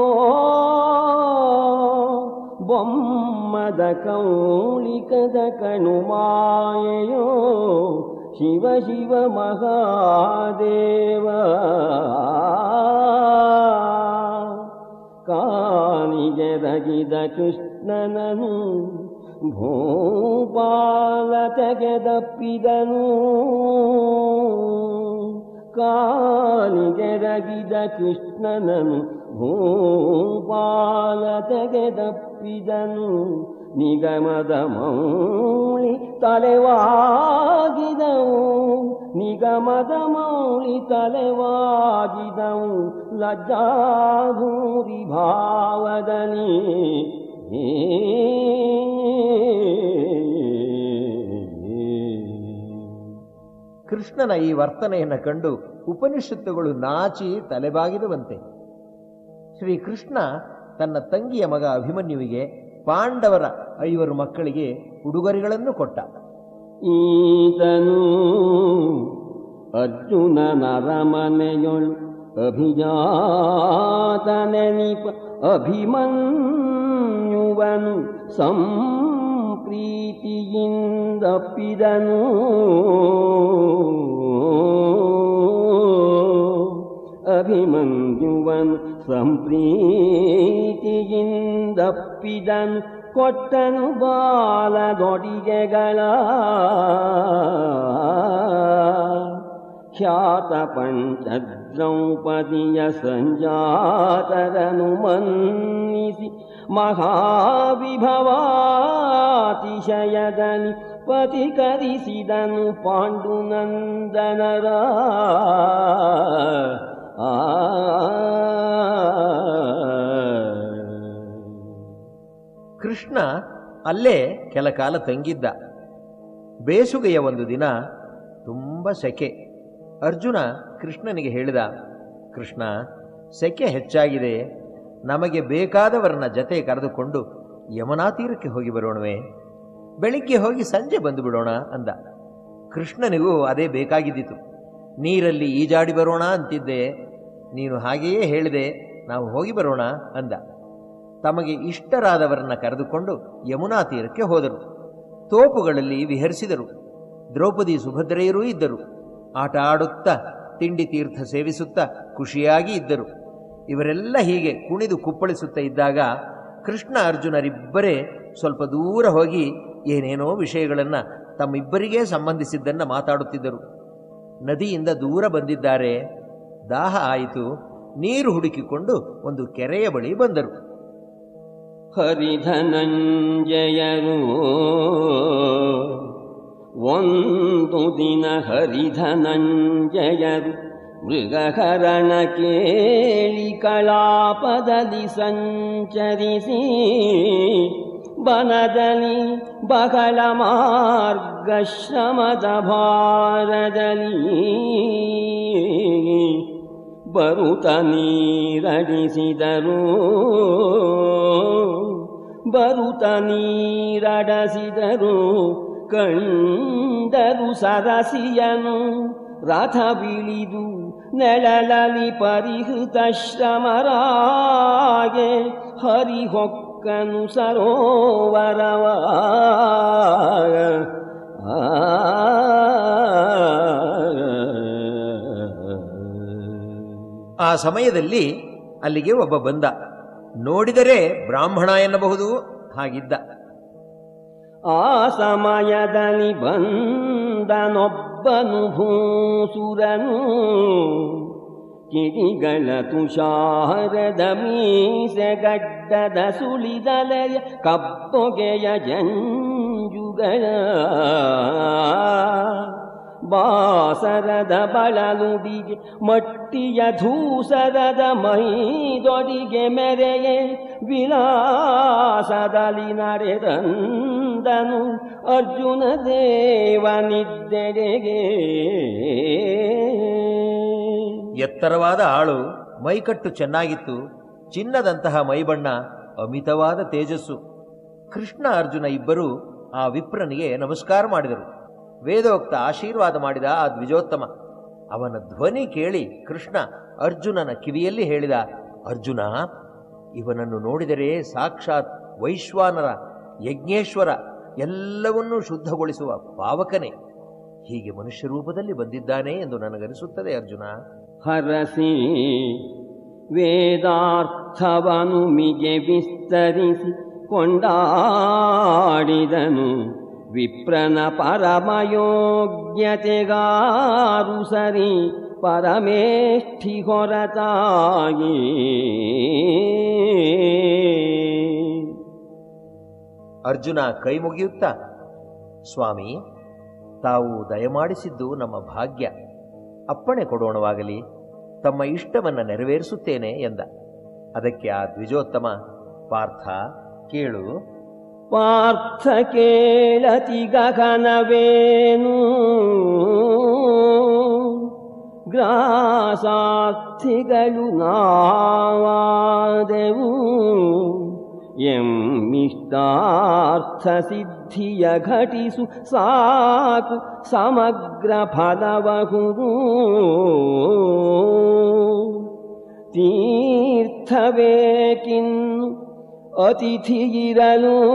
ಬೊಮ್ಮದ ಕೌಳಿಕದ ಕಣು ಮಾಯೆಯೋ ಶಿವ ಶಿವ ಮಹಾದೇವ ಕಾನಿಗೆ ರಗಿದ ಕೃಷ್ಣನನು ಭೂಪಾಲ ತೆಗೆದಪ್ಪಿದನು ಕಾಲಿಗೆರಗಿದ ಕೃಷ್ಣನನು ಭೂಪಾಲ ತೆಗೆದಪ್ಪಿದನು ನಿಗಮದ ಮೌಳಿ ತಲೆವಾಗಿದವು ನಿಗಮದ ಮೌಳಿ ತಲೆವಾಗಿದವು ಲಜ್ಜಾಭೂರಿ ಭಾವದಲ್ಲಿ ಕೃಷ್ಣನ ಈ ವರ್ತನೆಯನ್ನು ಕಂಡು ಉಪನಿಷತ್ತುಗಳು ನಾಚಿ ತಲೆಬಾಗಿದುವಂತೆ ಶ್ರೀಕೃಷ್ಣ ತನ್ನ ತಂಗಿಯ ಮಗ ಅಭಿಮನ್ಯುವಿಗೆ ಪಾಂಡವರ ಐವರು ಮಕ್ಕಳಿಗೆ ಉಡುಗೊರೆಗಳನ್ನು ಕೊಟ್ಟ ಈತನು ಅರ್ಜುನ ನರಮನೆಯೊಳು ಅಭಿಜಾತನೆನಿಪ ಅಭಿಮನ್ಯುವನು ಸಂಪ್ರೀತಿಯಿಂದಪ್ಪಿದನು ಅಭಿಮನ್ಯುವನು ಸಂಪ್ರೀತಿಯಿಂದಪ್ಪಿದನು ಕೊಟ್ಟನು ಬಾಲದೊಡಿಗೆಗಳ ಖ್ಯಾತ ಪಂಚದ್ರೌಪದಿಯ ಸಂಜಾತರನು ಮನ್ನಿಸಿ ಮಹಾವಿಭವಾತಿಶಯದಲ್ಲಿ ಪತಿಕರಿಸಿದನು ಪಾಂಡುನಂದನರ ಆ ಕೃಷ್ಣ ಅಲ್ಲೇ ಕೆಲ ಕಾಲ ತಂಗಿದ್ದ ಬೇಸುಗೆಯ ಒಂದು ದಿನ ತುಂಬ ಸೆಕೆ ಅರ್ಜುನ ಕೃಷ್ಣನಿಗೆ ಹೇಳಿದ ಕೃಷ್ಣ ಸೆಕೆ ಹೆಚ್ಚಾಗಿದೆ ನಮಗೆ ಬೇಕಾದವರನ್ನ ಜತೆ ಕರೆದುಕೊಂಡು ಯಮುನಾ ತೀರಕ್ಕೆ ಹೋಗಿ ಬರೋಣವೇ ಬೆಳಿಗ್ಗೆ ಹೋಗಿ ಸಂಜೆ ಬಂದು ಬಿಡೋಣ ಅಂದ ಕೃಷ್ಣನಿಗೂ ಅದೇ ಬೇಕಾಗಿದ್ದಿತು ನೀರಲ್ಲಿ ಈಜಾಡಿ ಬರೋಣ ಅಂತಿದ್ದೆ ನೀನು ಹಾಗೆಯೇ ಹೇಳಿದೆ ನಾವು ಹೋಗಿ ಬರೋಣ ಅಂದ ತಮಗೆ ಇಷ್ಟರಾದವರನ್ನ ಕರೆದುಕೊಂಡು ಯಮುನಾ ತೀರಕ್ಕೆ ಹೋದರು ತೋಪುಗಳಲ್ಲಿ ವಿಹರಿಸಿದರು ದ್ರೌಪದಿ ಸುಭದ್ರೆಯರೂ ಇದ್ದರು ಆಟ ಆಡುತ್ತಾ ತಿಂಡಿ ತೀರ್ಥ ಸೇವಿಸುತ್ತಾ ಖುಷಿಯಾಗಿ ಇದ್ದರು ಇವರೆಲ್ಲ ಹೀಗೆ ಕುಣಿದು ಕುಪ್ಪಳಿಸುತ್ತಾ ಇದ್ದಾಗ ಕೃಷ್ಣ ಅರ್ಜುನರಿಬ್ಬರೇ ಸ್ವಲ್ಪ ದೂರ ಹೋಗಿ ಏನೇನೋ ವಿಷಯಗಳನ್ನು ತಮ್ಮಿಬ್ಬರಿಗೇ ಸಂಬಂಧಿಸಿದ್ದನ್ನು ಮಾತಾಡುತ್ತಿದ್ದರು ನದಿಯಿಂದ ದೂರ ಬಂದಿದ್ದಾರೆ ದಾಹ ಆಯಿತು ನೀರು ಹುಡುಕಿಕೊಂಡು ಒಂದು ಕೆರೆಯ ಬಳಿ ಬಂದರು ಹರಿಧನಂಜಯರು ಒಂದು ದಿನ ಹರಿಧನಂಜಯರು ಮೃಗಹರಣ ಕೇಳಿ ಕಲಾಪದಲ್ಲಿ ಸಂಚರಿಸಿ ಬನದಲ್ಲಿ ಬಹಳ ಮಾರ್ಗಶ್ರಮದ ಭಾರದಲ್ಲಿ ಬರುತ ನೀರಡಿಸಿದರು ಬರುತ ನೀರಡಸಿದರು ಕಂಡರು ಸರಸಿಯನು ರಥ ಬಿಳಿದು ನೆಳಲಲಿ ಪರಿಹೃತ ಶ್ರಮರಾಗೆ ಹರಿಹೊಕ್ಕನು ಸರೋವರವ ಆ ಸಮಯದಲ್ಲಿ ಅಲ್ಲಿಗೆ ಒಬ್ಬ ಬಂದ ನೋಡಿದರೆ ಬ್ರಾಹ್ಮಣ ಎನ್ನಬಹುದು ಹಾಗಿದ್ದ ಆ ಸಮಯದಲ್ಲಿ ಬಂದನೊಬ್ಬನು ಭೂಸುರನು ಕಿಡಿಗಳ ತುಷಾರದ ಮೀಸೆಗಡ್ಡದ ಸುಳಿದಲೆಯ ಕಪ್ಪೊಗೆಯ ಜಂಜುಗಳ ಬಾಸರದ ಬಳಲುಡಿಗೆ ಮಟ್ಟಿಯ ಧೂಸರದ ಮೈದೊಡಿಗೆ ಮೆರೆಯೆ ವಿಲಾಸದಲ್ಲಿ ನಡೆದಂದನು ಅರ್ಜುನ ದೇವನಿದ್ದೆಡೆಗೆ ಎತ್ತರವಾದ ಆಳು ಮೈಕಟ್ಟು ಚೆನ್ನಾಗಿತ್ತು ಚಿನ್ನದಂತಹ ಮೈಬಣ್ಣ ಅಮಿತವಾದ ತೇಜಸ್ಸು ಕೃಷ್ಣ ಅರ್ಜುನ ಇಬ್ಬರು ಆ ವಿಪ್ರನಿಗೆ ನಮಸ್ಕಾರ ಮಾಡಿದರು ವೇದೋಕ್ತ ಆಶೀರ್ವಾದ ಮಾಡಿದ ಆ ದ್ವಿಜೋತ್ತಮ ಅವನ ಧ್ವನಿ ಕೇಳಿ ಕೃಷ್ಣ ಅರ್ಜುನನ ಕಿವಿಯಲ್ಲಿ ಹೇಳಿದ ಅರ್ಜುನ ಇವನನ್ನು ನೋಡಿದರೆ ಸಾಕ್ಷಾತ್ ವೈಶ್ವಾನರ ಯಜ್ಞೇಶ್ವರ ಎಲ್ಲವನ್ನೂ ಶುದ್ಧಗೊಳಿಸುವ ಪಾವಕನೇ ಹೀಗೆ ಮನುಷ್ಯ ರೂಪದಲ್ಲಿ ಬಂದಿದ್ದಾನೆ ಎಂದು ನನಗನಿಸುತ್ತದೆ ಅರ್ಜುನ ಹರಸಿ ವೇದಾರ್ಥವನು ಮಿಗೆ ವಿಸ್ತರಿಸಿ ಕೊಂಡಾಡಿದನು ವಿಪ್ರನ ಪರಮಯೋಗ್ಯತೆಗಾರು ಸರಿ ಪರಮೇಷ್ಠಿ ಹೊರತಾಗಿ ಅರ್ಜುನ ಕೈ ಮುಗಿಯುತ್ತಾ ಸ್ವಾಮಿ ತಾವು ದಯಮಾಡಿಸಿದ್ದು ನಮ್ಮ ಭಾಗ್ಯ ಅಪ್ಪಣೆ ಕೊಡೋಣವಾಗಲಿ ತಮ್ಮ ಇಷ್ಟವನ್ನು ನೆರವೇರಿಸುತ್ತೇನೆ ಎಂದ ಅದಕ್ಕೆ ಆ ದ್ವಿಜೋತ್ತಮ ಪಾರ್ಥ ಕೇಳು ಪಾರ್ಥ ಕೇಳತಿ ಗಗನವೇನು ಗ್ರಾಸಾರ್ಥಿಗಳು ನಾವಾದೆವು ಎಮ್ಮಿಷ್ಟಾರ್ಥ ಸಿದ್ಧಿಯ ಘಟಿಸು ಸಾಕು ಸಮಗ್ರ ಫಲವಹುದು ತೀರ್ಥವೇಕಿನ್ನು ಅತಿಥಿಗಿರಲು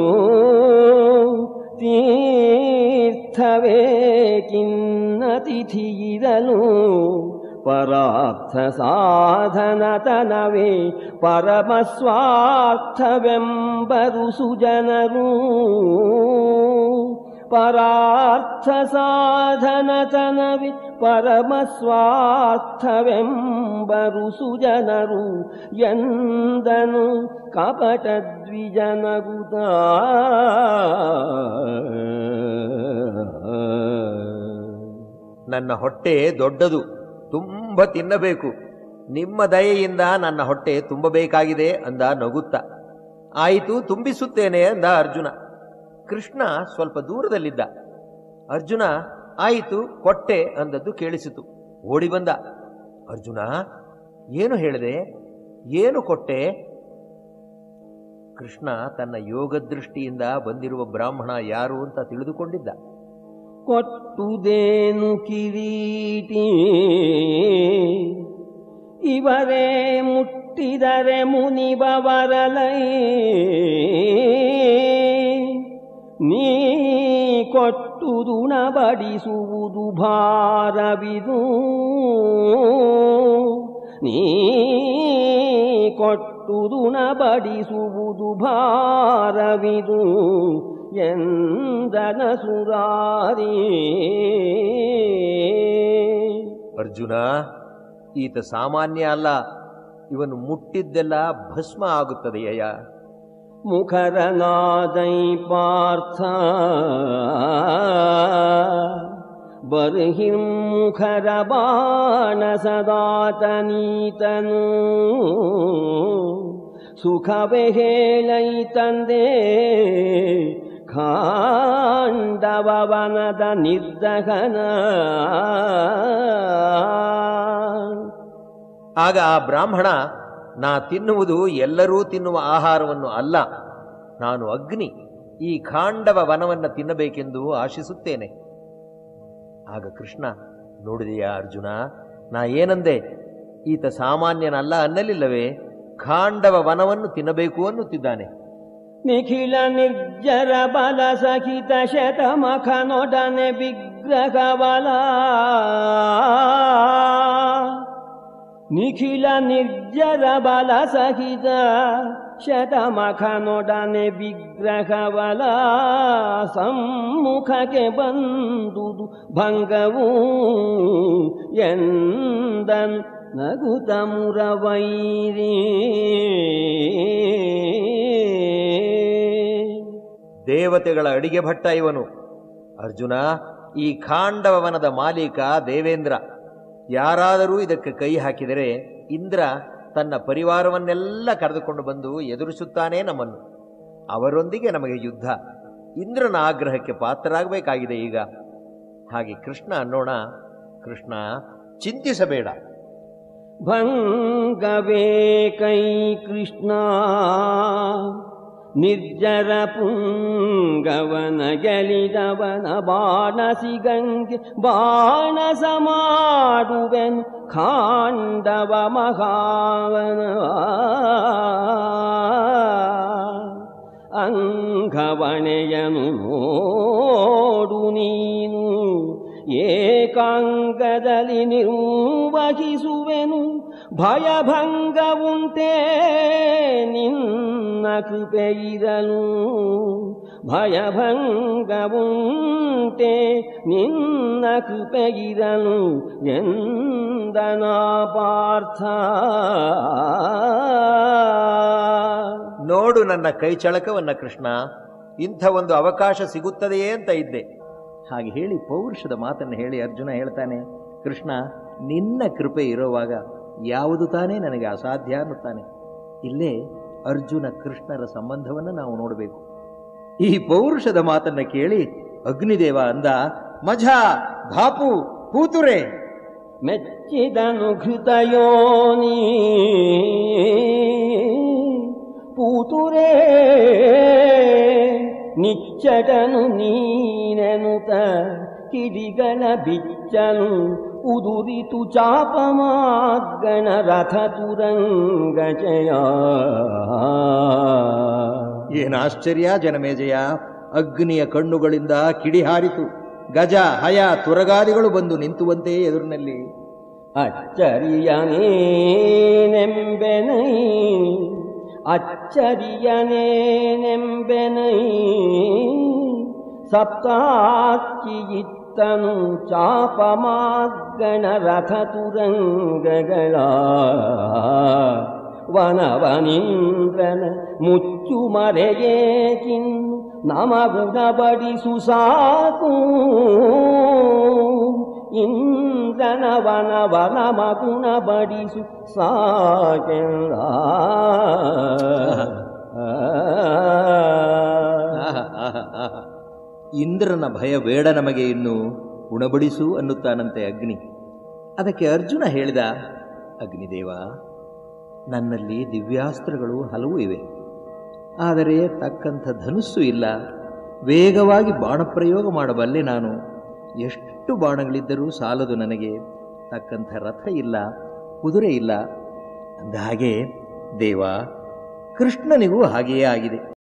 ತೀರ್ಥವೇಕಿನ್ನತಿಥಿಗಿರಲು ಪರಾರ್ಥ ಸಾಧನತನವೇ ಪರಮಸ್ವಾರ್ಥವೆಂಬರು ಸುಜನರು ಪರಾರ್ಥ ಸಾಧನತನವಿ ಪರಮಸ್ವಾರ್ಥವೆಂಬರು ಸುಜನರು ಎಂದನು ಕಪಟ ದ್ವಿಜನಗುತ ನನ್ನ ಹೊಟ್ಟೆ ದೊಡ್ಡದು ತುಂಬ ತಿನ್ನಬೇಕು ನಿಮ್ಮ ದಯೆಯಿಂದ ನನ್ನ ಹೊಟ್ಟೆ ತುಂಬಬೇಕಾಗಿದೆ ಅಂದ ನಗುತ್ತ ಆಯಿತು ತುಂಬಿಸುತ್ತೇನೆ ಅಂದ ಅರ್ಜುನ ಕೃಷ್ಣ ಸ್ವಲ್ಪ ದೂರದಲ್ಲಿದ್ದ ಅರ್ಜುನ ಆಯಿತು ಕೊಟ್ಟೆ ಅಂದದ್ದು ಕೇಳಿಸಿತು ಓಡಿ ಬಂದ ಅರ್ಜುನ ಏನು ಹೇಳಿದೆ ಏನು ಕೊಟ್ಟೆ ಕೃಷ್ಣ ತನ್ನ ಯೋಗದೃಷ್ಟಿಯಿಂದ ಬಂದಿರುವ ಬ್ರಾಹ್ಮಣ ಯಾರು ಅಂತ ತಿಳಿದುಕೊಂಡಿದ್ದ ಕೊಟ್ಟುದೇನು ಕಿರೀಟಿ ಇವರೇ ಮುಟ್ಟಿದರೆ ಮುನಿಬವರಲೈ ನೀ ಕೊಟ್ಟುದುಣ ಬಡಿಸುವುದು ಭಾರವಿದು ನೀ ಕೊಟ್ಟುದುಣ ಬಡಿಸುವುದು ಭಾರವಿದು ಎಂದನ ಸುರಾರಿ ಅರ್ಜುನ ಈತ ಸಾಮಾನ್ಯ ಅಲ್ಲ ಇವನು ಮುಟ್ಟಿದ್ದೆಲ್ಲ ಭಸ್ಮ ಆಗುತ್ತದೆಯಯ್ಯ ಮುಖರನಾದೈ ಪಾರ್ಥ ಬರ್ಹಿರ್ಮುಖರ ಬಾಣ ಸದಾತನೀತನು ಸುಖವೇ ಹೇಳೈ ತಂದೆ ಖಾಂಡವನದ ನಿರ್ದಹನ ಆಗ ಆ ಬ್ರಾಹ್ಮಣ ನಾ ತಿನ್ನುವುದು ಎಲ್ಲರೂ ತಿನ್ನುವ ಆಹಾರವನ್ನು ಅಲ್ಲ ನಾನು ಅಗ್ನಿ ಈ ಖಾಂಡವ ವನವನ್ನು ತಿನ್ನಬೇಕೆಂದು ಆಶಿಸುತ್ತೇನೆ ಆಗ ಕೃಷ್ಣ ನೋಡಿದೆಯಾ ಅರ್ಜುನ ನಾ ಏನಂದೆ ಈತ ಸಾಮಾನ್ಯನಲ್ಲ ಅನ್ನಲಿಲ್ಲವೇ ಖಾಂಡವ ವನವನ್ನು ತಿನ್ನಬೇಕು ಅನ್ನುತ್ತಿದ್ದಾನೆ ನಿಖಿಲ ನಿರ್ಜರ ಬಲ ಸಹಿತ ಶತಮಖನೊಡನೆ ವಿಗ್ರಹಬಲ ನಿಖಿಲ ನಿರ್ಜರ ಬಲ ಸಹಿತ ಶತಮಖನೊಡನೆ ವಿಗ್ರಹಬಲ ಸಮ್ಮುಖಕ್ಕೆ ಬಂದುದು ಭಂಗವು ಎಂದನ್ ನಗುತ ಮುರವೈರಿ ದೇವತೆಗಳ ಅಡಿಗೆ ಭಟ್ಟ ಇವನು ಅರ್ಜುನ ಈ ಖಾಂಡವವನದ ಮಾಲೀಕ ದೇವೇಂದ್ರ ಯಾರಾದರೂ ಇದಕ್ಕೆ ಕೈ ಹಾಕಿದರೆ ಇಂದ್ರ ತನ್ನ ಪರಿವಾರವನ್ನೆಲ್ಲ ಕರೆದುಕೊಂಡು ಬಂದು ಎದುರಿಸುತ್ತಾನೆ ನಮ್ಮನ್ನು ಅವರೊಂದಿಗೆ ನಮಗೆ ಯುದ್ಧ ಇಂದ್ರನ ಆಗ್ರಹಕ್ಕೆ ಪಾತ್ರರಾಗಬೇಕಾಗಿದೆ ಈಗ ಹಾಗೆ ಕೃಷ್ಣ ಅನ್ನೋಣ ಕೃಷ್ಣ ಚಿಂತಿಸಬೇಡ ಭಂಗವೇ ಕೈ ಕೃಷ್ಣ ನಿರ್ಜರ ಪುಂಗವನ ಗೆಲಿದವನ ಬಾಣಸಿ ಗಂಗೆ ಬಾಣಸ ಮಾಡುವೆನು ಖಾಂಡವ ಮಹಾವನ ಅಂಗವಣೆಯನು ನೋಡು ನೀನು ಏಕಾಂಗದಲ್ಲಿ ನಿರ್ವಹಿಸುವೆನು ಭಯಭಂಗ ಉಂಟೇ ನಿನ್ನ ಕೃಪೆಯಿರಲು ಭಯಭಂಗ ಉಂಟೆ ನಿನ್ನ ಕೃಪೆಗಿರನು ಎಂದನ ಪಾರ್ಥ ನೋಡು ನನ್ನ ಕೈ ಚಳಕವನ್ನ ಕೃಷ್ಣ ಇಂಥ ಒಂದು ಅವಕಾಶ ಸಿಗುತ್ತದೆಯೇ ಅಂತ ಇದ್ದೆ ಹಾಗೆ ಹೇಳಿ ಪೌರುಷದ ಮಾತನ್ನು ಹೇಳಿ ಅರ್ಜುನ ಹೇಳ್ತಾನೆ ಕೃಷ್ಣ ನಿನ್ನ ಕೃಪೆ ಇರುವಾಗ ಯಾವುದು ತಾನೇ ನನಗೆ ಅಸಾಧ್ಯ ಅನ್ನುತ್ತಾನೆ ಇಲ್ಲೇ ಅರ್ಜುನ ಕೃಷ್ಣರ ಸಂಬಂಧವನ್ನು ನಾವು ನೋಡಬೇಕು ಈ ಪೌರುಷದ ಮಾತನ್ನ ಕೇಳಿ ಅಗ್ನಿದೇವ ಅಂದ ಮಜಾ ಬಾಪು ಕೂತುರೆ ಮೆಚ್ಚಿದನು ಘೃತಯೋನಿ ಪೂತುರೇ ನಿಚ್ಚಟನು ನೀನೆನುತ ಕಿಡಿಗಳ ಬಿಚ್ಚನು ಉದುರಿತು ಚಾಪಮಾರ್ಗಣ ರಥ ತುರಂಗ ಜಯ ಏನಾಶ್ಚರ್ಯ ಜನಮೇಜಯ ಅಗ್ನಿಯ ಕಣ್ಣುಗಳಿಂದ ಕಿಡಿ ಹಾರಿತು ಗಜ ಹಯ ತುರಗಾದಿಗಳು ಬಂದು ನಿಂತುವಂತೆ ಎದುರಿನಲ್ಲಿ ಅಚ್ಚರಿಯನೇನೆಂಬೆನೈ ಅಚ್ಚರಿಯನೇನೆಂಬೆನೈ ಸಪ್ತಾಚಿಯಿತ್ತನು ಚಾಪಮಾರ್ಗಣ ರಥ ತುರಂಗಗಳ ವನವನಿಂದ್ರನ ಮುಚ್ಚು ಮರೆಯೇ ಚಿನ್ನು ನಮಗುಣ ಬಡಿಸು ಸಾಕು ಇಂದ್ರನ ವನ ವನ ಮಗುಣ ಬಡಿಸು ಸಾಕೆಲ್ಲ ಆಹಾ, ಆಹಾ, ಆಹಾ. ಇಂದ್ರನ ಭಯ ಬೇಡ ನಮಗೆ ಇನ್ನು ಉಣಬಡಿಸು ಅನ್ನುತ್ತಾನಂತೆ ಅಗ್ನಿ ಅದಕ್ಕೆ ಅರ್ಜುನ ಹೇಳಿದ ಅಗ್ನಿದೇವ ನನ್ನಲ್ಲಿ ದಿವ್ಯಾಸ್ತ್ರಗಳು ಹಲವು ಇವೆ ಆದರೆ ತಕ್ಕಂಥ ಧನುಸ್ಸು ಇಲ್ಲ ವೇಗವಾಗಿ ಬಾಣಪ್ರಯೋಗ ಮಾಡಬಲ್ಲೆ ನಾನು ಎಷ್ಟು ಬಾಣಗಳಿದ್ದರೂ ಸಾಲದು ನನಗೆ ತಕ್ಕಂಥ ರಥ ಇಲ್ಲ ಕುದುರೆ ಇಲ್ಲ ಅಂದ ಹಾಗೆ ದೇವ ಕೃಷ್ಣನಿಗೂ ಹಾಗೆಯೇ ಆಗಿದೆ